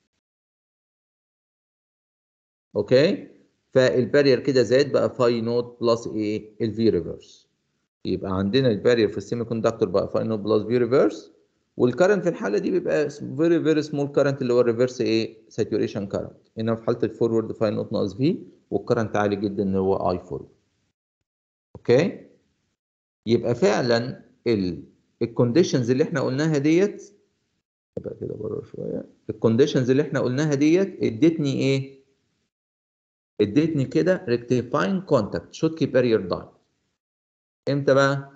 اوكي فالبارير كده زاد بقى فاي نوت بلس ايه الفي ريفرس يبقى عندنا البارير في السيمي كوندكتور بقى فاي نوت بلس في ريفرس والكرنت في الحاله دي بيبقى فيري فيري سمول كرنت اللي هو الريفرس ايه ساتوريشن كرنت انما في حاله الفورورد فاي نوت ناقص في والكرنت عالي جدا اللي هو اي فورورد اوكي يبقى فعلا الكونديشنز اللي احنا قلناها ديت ابقى كده بره شويه الكونديشنز اللي احنا قلناها ديت ادتني ايه ادتني كده ريكتيفاين كونتاكت شوتكي بارير داي امتى بقى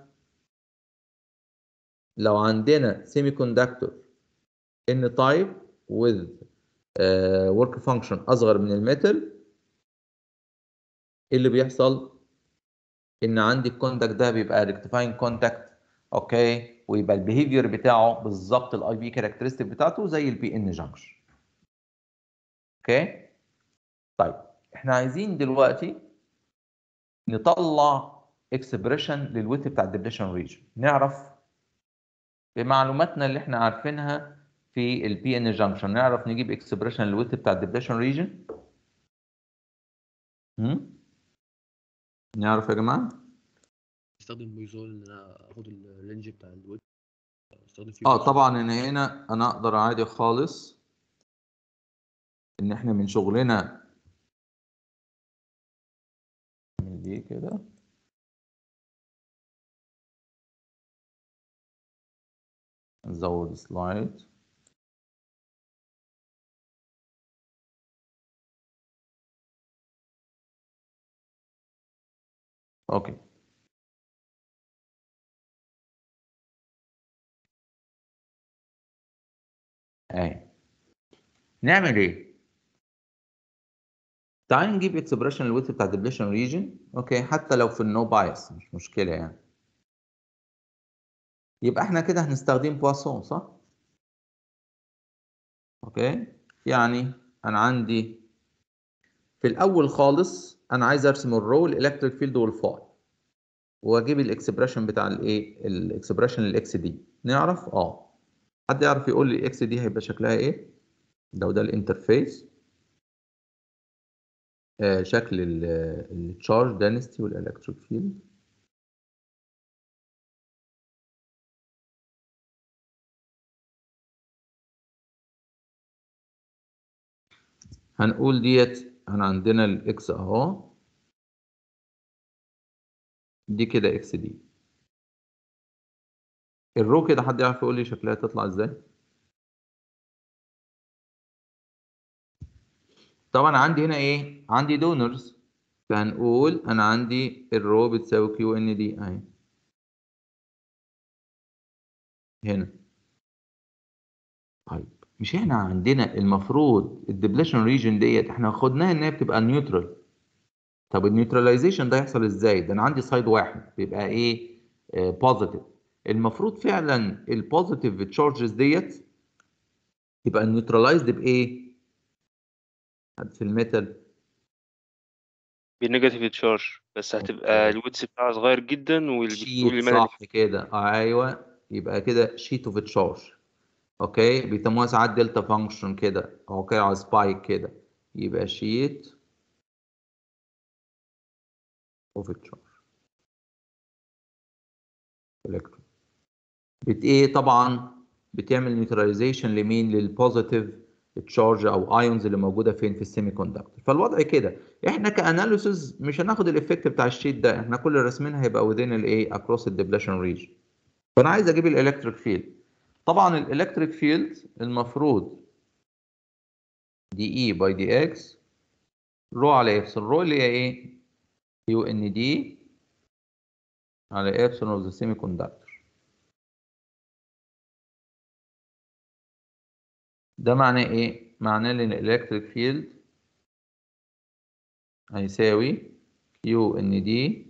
لو عندنا سيمي كوندكتور ان تايب with ورك فانكشن اصغر من الميتال ايه اللي بيحصل ان عندي الكونتاكت ده بيبقى ريكتيفاين كونتاكت اوكي ويبقى البيهيفير بتاعه بالظبط الاي بي كاركترستيك بتاعته زي البي ان جانكشن اوكي طيب احنا عايزين دلوقتي نطلع اكسبريشن للويت بتاع الدبليشن ريجن نعرف بمعلوماتنا اللي احنا عارفينها في البي ان جانكشن نعرف نجيب اكسبريشن للويت بتاع الدبليشن ريجن نعرف يا جماعه استخدم ميزول ان انا اخد الرينج بتاع الويب استخدم فيه اه طبعا انا هنا انا اقدر عادي خالص ان احنا من شغلنا نعمل دي كده نزود سلايد اوكي اهي نعمل ايه تعال نجيب اكسبريشن الويت بتاع الدبليشن ريجن اوكي حتى لو في النو بايس مش مشكله يعني يبقى احنا كده هنستخدم بواسون صح اوكي يعني انا عندي في الاول خالص انا عايز ارسم الرو الالكتريك فيلد والفاي واجيب الاكسبريشن بتاع الايه الاكسبريشن الاكس دي نعرف اه حد يعرف يقول لي اكس دي هيبقى شكلها ايه ده وده الانترفيس آه شكل التشارج دانستي والالكتريك فيلد هنقول ديت احنا عندنا الاكس اهو دي كده اكس دي الرو كده حد يعرف يقول لي شكلها تطلع ازاي طبعا عندي هنا ايه عندي دونرز فهنقول انا عندي الرو بتساوي كيو ان دي اهي هنا طيب مش احنا عندنا المفروض الدبليشن ريجن ديت احنا خدناها ان هي بتبقى نيوترال طب النيوتراليزيشن ده يحصل ازاي ده انا عندي سايد واحد بيبقى ايه بوزيتيف المفروض فعلا البوزيتيف تشارجز ديت يبقى نيوتراليزد بايه في الميتال بنيجاتيف تشارج بس هتبقى أوكي. الويتس بتاعها صغير جدا واللي شيت والمدى صح كده آه، ايوه يبقى كده شيت اوف تشارج اوكي بيسموها ساعات دلتا فانكشن كده او كده على سبايك كده يبقى شيت اوف تشارج الكترون بت ايه طبعا بتعمل نيوتراليزيشن لمين للبوزيتيف تشارج او ايونز اللي موجوده فين في السيمي كوندكتور فالوضع كده احنا كاناليسيز مش هناخد الايفكت بتاع الشيت ده احنا كل رسمنا هيبقى within الايه اكروس الدبليشن ريجن فانا عايز اجيب الالكتريك فيلد طبعا الالكتريك فيلد المفروض دي اي باي دي اكس رو على ابسلون رو اللي هي ايه يو ان دي على ابسلون اوف ذا سيمي كوندكتور ده معناه ايه معناه ان الالكتريك فيلد هيساوي كيو ان دي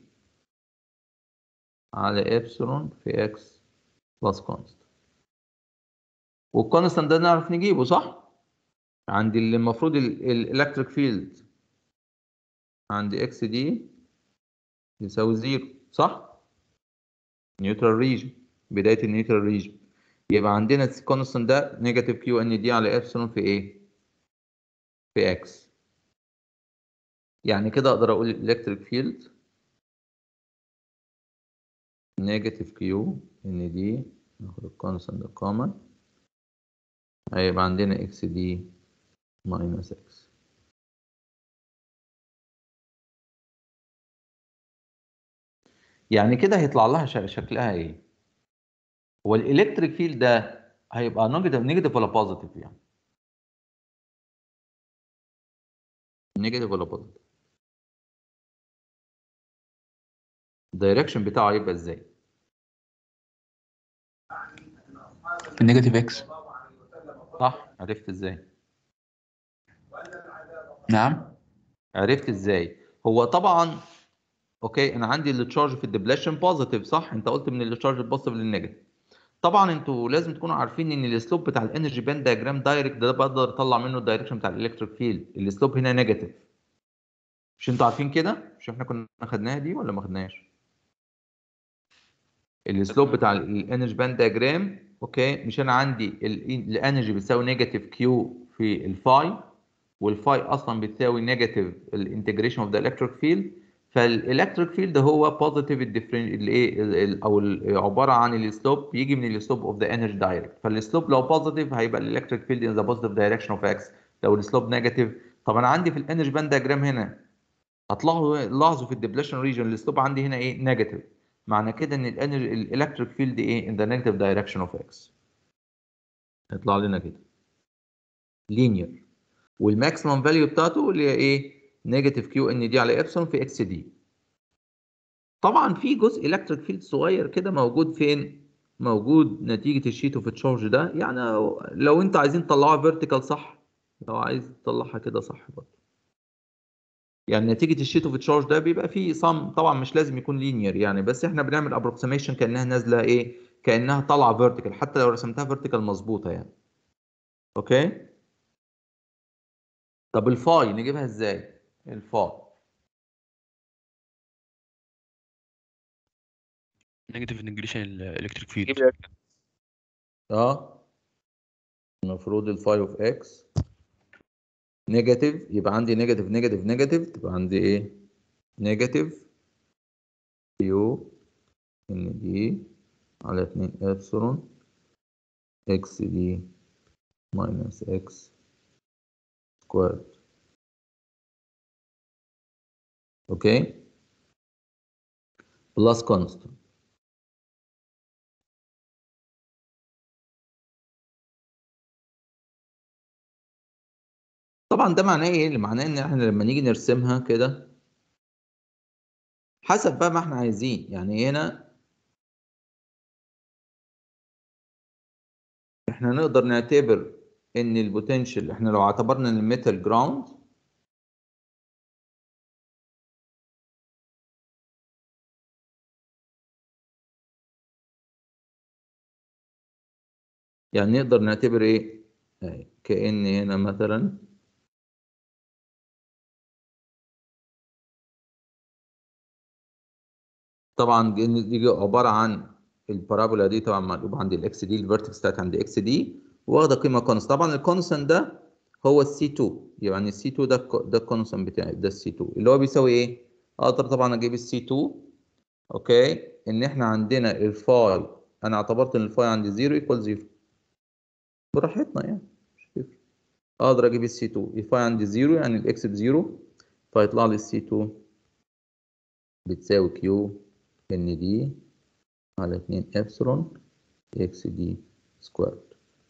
على ابسلون في اكس بلس كونست والكونستانت ده نعرف نجيبه صح عند اللي المفروض الالكتريك فيلد عند اكس دي يساوي زيرو صح نيوترال ريجن بدايه النيوترال ريجن يبقى عندنا الكونستانت ده نيجاتيف كيو ان دي على ابسلون في ايه في اكس يعني كده اقدر اقول الالكتريك فيلد نيجاتيف كيو ان دي ناخد الكونستانت ده كومن هيبقى عندنا اكس دي ماينس اكس يعني كده هيطلع لها ش- شكلها ايه هو الالكتريك فيلد ده هيبقى نيجاتيف نيجاتيف ولا بوزيتيف يعني نيجاتيف ولا بوزيتيف الدايركشن بتاعه هيبقى ازاي النيجاتيف اكس صح عرفت ازاي نعم عرفت ازاي هو طبعا اوكي انا عندي التشارج في الدبليشن بوزيتيف صح انت قلت من التشارج البوزيتيف للنيجاتيف طبعا انتوا لازم تكونوا عارفين ان السلوب بتاع الانرجي باند دايجرام دايركت ده بقدر اطلع منه الدايركشن بتاع الالكتريك فيلد السلوب هنا نيجاتيف مش انتوا عارفين كده مش احنا كنا خدناها دي ولا ما خدناهاش السلوب بتاع الانرجي باند دايجرام اوكي مش انا عندي الانرجي بتساوي نيجاتيف كيو في الفاي والفاي اصلا بتساوي نيجاتيف الانتجريشن اوف ذا الكتريك فيلد فالالكتريك فيلد هو بوزيتيف الايه او ال- عباره عن السلوب يجي من السلوب اوف ذا انرجي دايركت فالسلوب لو بوزيتيف هيبقى الالكتريك فيلد ان ذا بوزيتيف دايركشن اوف اكس لو السلوب نيجاتيف طب انا عندي في الانرجي باند دياجرام هنا هتلاحظوا لاحظوا في الدبليشن ريجن السلوب عندي هنا ايه نيجاتيف معنى كده ان الانرجي الالكتريك فيلد ايه ان ذا نيجاتيف دايركشن اوف اكس هيطلع لنا كده لينير والماكسيمم فاليو بتاعته اللي هي ايه نيجاتيف كيو ان دي على ابسلون في اكس دي طبعا في جزء الكتريك فيلد صغير كده موجود فين موجود نتيجه الشيت اوف تشارج ده يعني لو انت عايزين تطلعوها فيرتيكال صح لو عايز تطلعها كده صح برضه يعني نتيجه الشيت اوف تشارج ده بيبقى فيه صم طبعا مش لازم يكون لينير يعني بس احنا بنعمل ابروكسيميشن كانها نازله ايه كانها طالعه فيرتيكال حتى لو رسمتها فيرتيكال مظبوطه يعني اوكي طب الفاي نجيبها ازاي الفاي نيجاتيف انتجريشن الالكتريك فيلد جيب لك اه المفروض الفاي اوف اكس نيجاتيف يبقى عندي نيجاتيف نيجاتيف نيجاتيف تبقى عندي ايه نيجاتيف كيو ان دي على 2 ابسلون اكس دي ماينس اكس سكوير اوكي بلس كونستانت طبعا ده معناه ايه اللي معناه ان احنا لما نيجي نرسمها كده حسب بقى ما احنا عايزين يعني هنا احنا نقدر نعتبر ان البوتنشال احنا لو اعتبرنا ان الميتال جراوند يعني نقدر نعتبر ايه آه، كأن هنا مثلا طبعا دي دي عباره عن البارابولا دي طبعا مقلوب عند الاكس دي الفيرتكس بتاعت عند اكس دي واخده قيمه كونست طبعا الكونستنت ده هو السي 2 يعني السي 2 ده الك- ده الكونستنت بتاعي ده السي 2 اللي هو بيساوي ايه؟ اقدر طبعا اجيب السي 2 اوكي ان احنا عندنا الفاي انا اعتبرت ان الفاي عندي 0 ايكوال 0 براحتنا يعني مش هتفرق اقدر اجيب السي 2 الفاي عندي 0 يعني الاكس بزيرو فيطلع لي السي 2 بتساوي كيو ان دي على 2 ابسلون اكس دي سكوير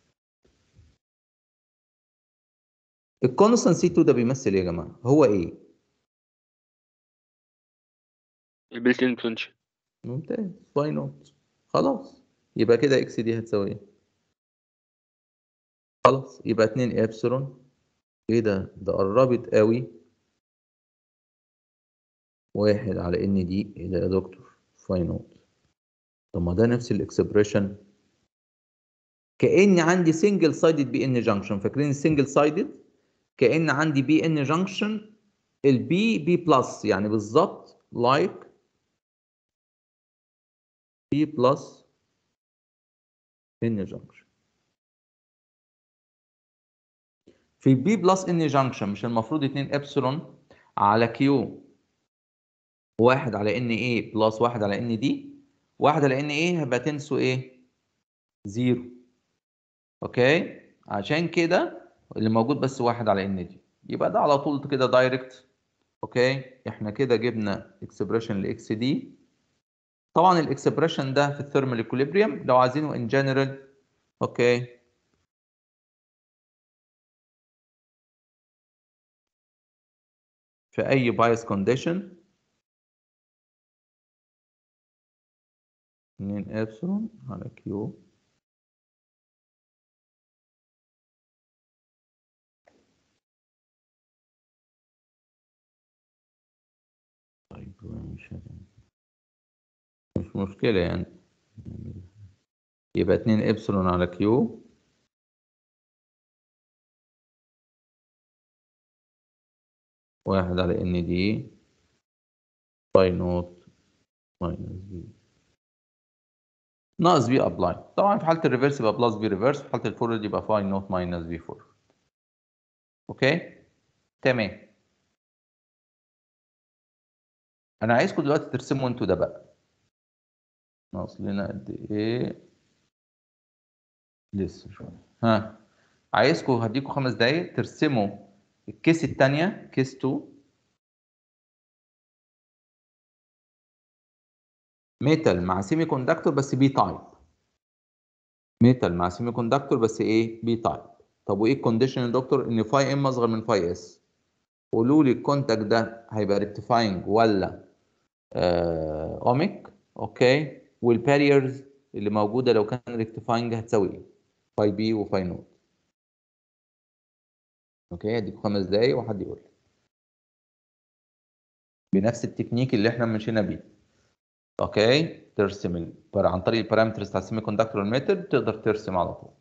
الكونستانت سي 2 ده بيمثل ايه يا جماعه هو ايه البيلت ان بوتنشال ممتاز واي نوت خلاص يبقى كده اكس دي هتساوي ايه خلاص يبقى 2 ابسلون ايه ده ده قربت قوي واحد على ان دي ايه ده يا دكتور فاي نوت طب ما ده نفس الاكسبريشن كأن عندي سنجل سايدد بي ان جانكشن فاكرين السنجل سايدد كأن عندي بي ان جانكشن البي بي بلس يعني بالظبط لايك بي بلس ان جانكشن في بي بلس ان جانكشن مش المفروض 2 ابسلون على كيو واحد على ان ايه بلس واحد على ان دي واحد على ان ايه هيبقى تنسوا ايه زيرو اوكي عشان كده اللي موجود بس واحد على ان دي يبقى ده على طول كده دايركت اوكي احنا كده جبنا اكسبريشن لاكس دي طبعا الاكسبريشن ده في الثيرمال ايكوليبريم لو عايزينه ان جنرال اوكي في اي بايس كونديشن 2 ابسلون على كيو طيب مش مش مشكلة يعني يبقى 2 ابسلون على كيو واحد على ان دي باي نوت ماينس بي ناقص بي ابلاي طبعا في حالة الريفرس يبقى بلس بي ريفرس في حالة الفورورد يبقى فاي نوت ماينس بي فورورد اوكي تمام انا عايزكم دلوقتي ترسموا انتوا ده بقى ناقص لنا قد ايه لسه شويه ها عايزكم هديكم خمس دقايق ترسموا الكيس الثانيه كيس 2 ميتال مع سيمي كوندكتور بس بي تايب ميتال مع سيمي كوندكتور بس ايه بي تايب طب وايه الكونديشن يا دكتور ان فاي ام اصغر من فاي اس قولوا لي الكونتاكت ده هيبقى ريكتيفاينج ولا آه اوميك اوكي والباريرز اللي موجوده لو كان ريكتيفاينج هتساوي ايه فاي بي وفاي نوت اوكي اديكم خمس دقايق وحد يقول لي بنفس التكنيك اللي احنا مشينا بيه اوكي ترسم ال... عن طريق البارامترز بتاع السيمي كوندكتور ميثود تقدر ترسم على طول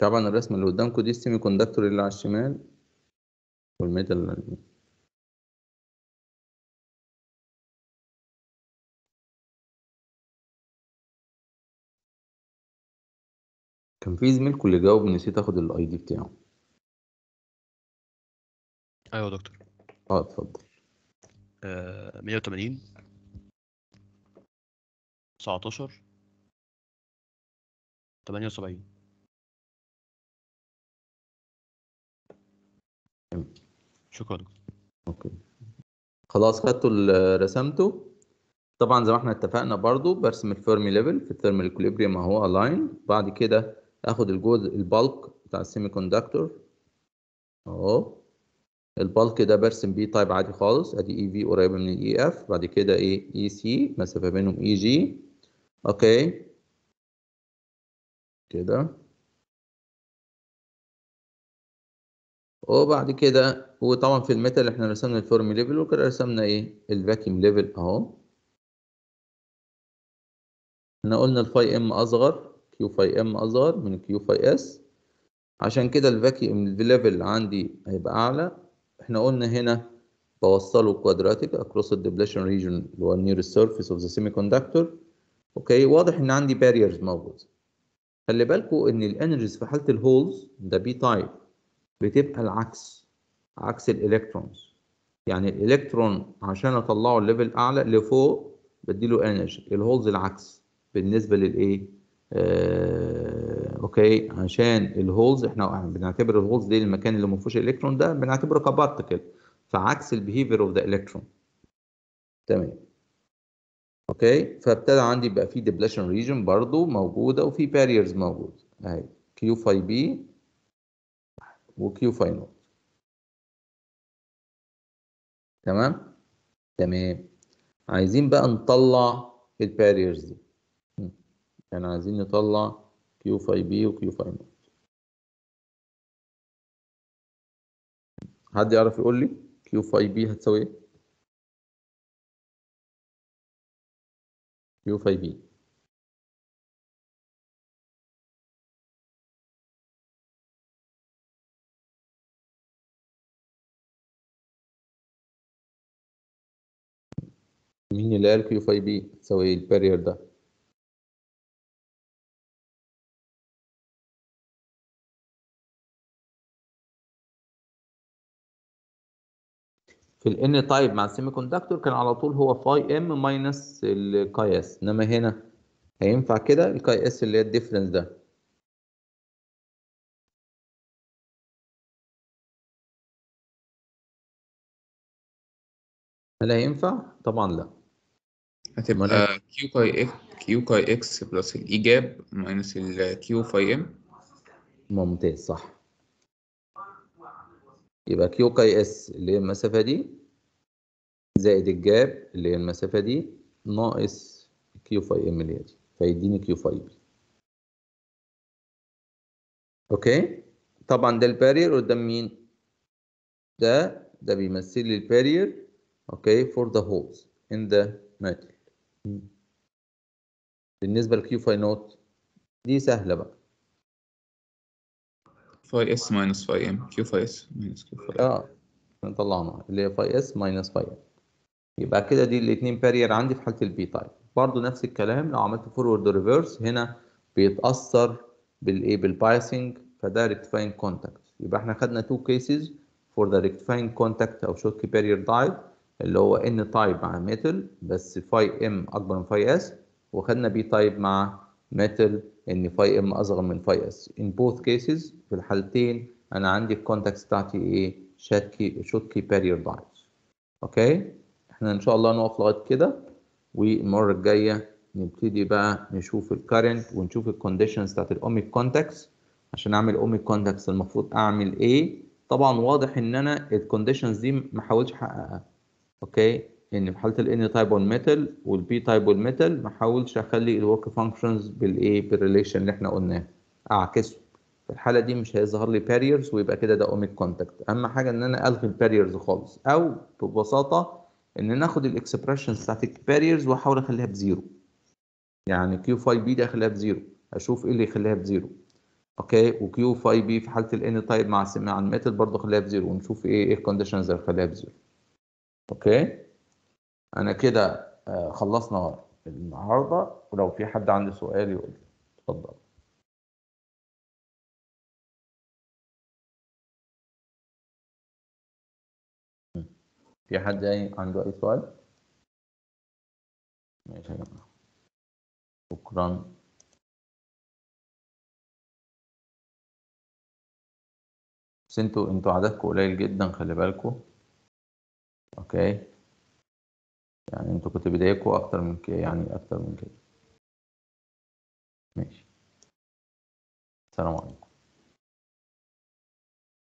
طبعا الرسمه اللي قدامكم دي السيمي كوندكتور اللي على الشمال والميتال اللي على اليمين. كان في زميلكم اللي جاوب نسيت اخد الاي دي بتاعه ايوه يا دكتور اه اتفضل آه 180 19 78 تمام. شكرا يا دكتور اوكي خلاص خدتوا ال- رسمته طبعا زي ما احنا اتفقنا برضو برسم الفيرمي ليفل في الثيرمال اكوليبريم اهو الاين بعد كده اخد الجزء البالك بتاع السيمي كوندكتور اهو البالك ده برسم بيه تايب عادي خالص ادي اي في قريبه من الاي اف بعد كده ايه اي سي مسافه بينهم اي جي اوكي كده وبعد كده وطبعا في الميتال احنا رسمنا الفورم ليفل وكده رسمنا ايه الفاكيوم ليفل اهو احنا قلنا الفاي ام اصغر كيو فاي ام اصغر من كيو فاي اس عشان كده الفاكيوم ليفل عندي هيبقى اعلى احنا قلنا هنا بوصله كوادراتيك اكروس الدبليشن ريجن اللي هو النير سيرفيس اوف ذا سيمي كوندكتور اوكي واضح ان عندي باريرز موجود خلي بالكوا ان الانرجيز في حاله الهولز ده بي تايب بتبقى العكس عكس الالكترونز يعني الالكترون عشان اطلعه الليفل اعلى لفوق بديله انرجي الهولز العكس بالنسبه للايه آه، اوكي عشان الهولز احنا بنعتبر الهولز دي المكان اللي ما فيهوش الكترون ده بنعتبره كبارتكل فعكس البيهيفير اوف ذا الكترون تمام اوكي فابتدى عندي يبقى في ديبليشن ريجن برضو موجوده وفي باريرز موجود اهي كيو فاي بي وكيو فاي نوت تمام تمام عايزين بقى نطلع الباريرز دي م. يعني عايزين نطلع كيو فاي بي وكيو فاي نوت حد يعرف يقول لي كيو فاي بي هتساوي ايه كيو فاي بي مين اللي قال كيو فاي بي تساوي ايه البارير ده في الان تايب مع السيمي كوندكتور كان على طول هو فاي ام ماينس الكاي اس انما هنا هينفع كده الكاي اس اللي هي الديفرنس ده هل هينفع؟ طبعا لا هتبقى كيو كاي اكس كيو كاي اكس بلس الايجاب ماينس الكيو فاي ام ممتاز صح يبقى كيو كاي اس اللي هي المسافة دي زائد الجاب اللي هي المسافة دي ناقص كيو فاي ام اللي هي دي فيديني كيو فاي بي اوكي طبعا ده البارير قدام مين ده ده بيمثل لي البارير اوكي فور ذا هولز ان ذا metal بالنسبة لكيو فاي نوت دي سهلة بقى فاي اس ماينس فاي ام كيو فاي اس ماينس كيو فاي ام اه احنا طلعناها اللي هي فاي اس ماينس فاي ام يبقى كده دي الاثنين بارير عندي في حاله البي تايب برضو نفس الكلام لو عملت فورورد ريفرس هنا بيتاثر بالايه بالبايسنج فده ريكتفاين كونتاكت يبقى احنا خدنا تو كيسز فور ذا ريكتفاين كونتاكت او شوتكي بارير دايب اللي هو ان تايب مع ميتال بس فاي ام اكبر من فاي اس وخدنا بي تايب مع ميتال ان فاي ام اصغر من فاي اس in both cases في الحالتين انا عندي الكونتاكتس بتاعتي ايه شوتكي شوتكي بارير دايبس اوكي احنا ان شاء الله نقف لغايه كده والمره الجايه نبتدي بقى نشوف الكارنت ونشوف الكونديشنز بتاعت الاوميك كونتاكتس عشان اعمل اوميك كونتاكتس المفروض اعمل ايه طبعا واضح ان انا الكونديشنز دي ما احاولش احققها اوكي ان في حاله الان تايب والميتال والبي تايب والميتال ما احاولش اخلي الورك فانكشنز بالايه بالريليشن اللي احنا قلناه اعكسه في الحاله دي مش هيظهر لي باريرز ويبقى كده ده اوميك كونتاكت اهم حاجه ان انا الغي الباريرز خالص او ببساطه ان ناخد الاكسبريشنز بتاعت الباريرز واحاول اخليها بزيرو يعني كيو 5 بي دي اخليها بزيرو اشوف ايه اللي يخليها بزيرو اوكي وكيو فاي بي في حاله الان تايب مع الس- مع الميتال برضه خليها بزيرو ونشوف ايه ايه الكونديشنز اللي خليها بزيرو اوكي انا كده آه، خلصنا النهارده ولو في حد عنده سؤال يقول لي. اتفضل في حد أي- عنده اي سؤال ماشي يا جماعه شكرا بس انتوا انتوا عددكم قليل جدا خلي بالكم اوكي يعني انتوا كنت بدايكم اكتر من كده يعني اكتر من كده ماشي السلام عليكم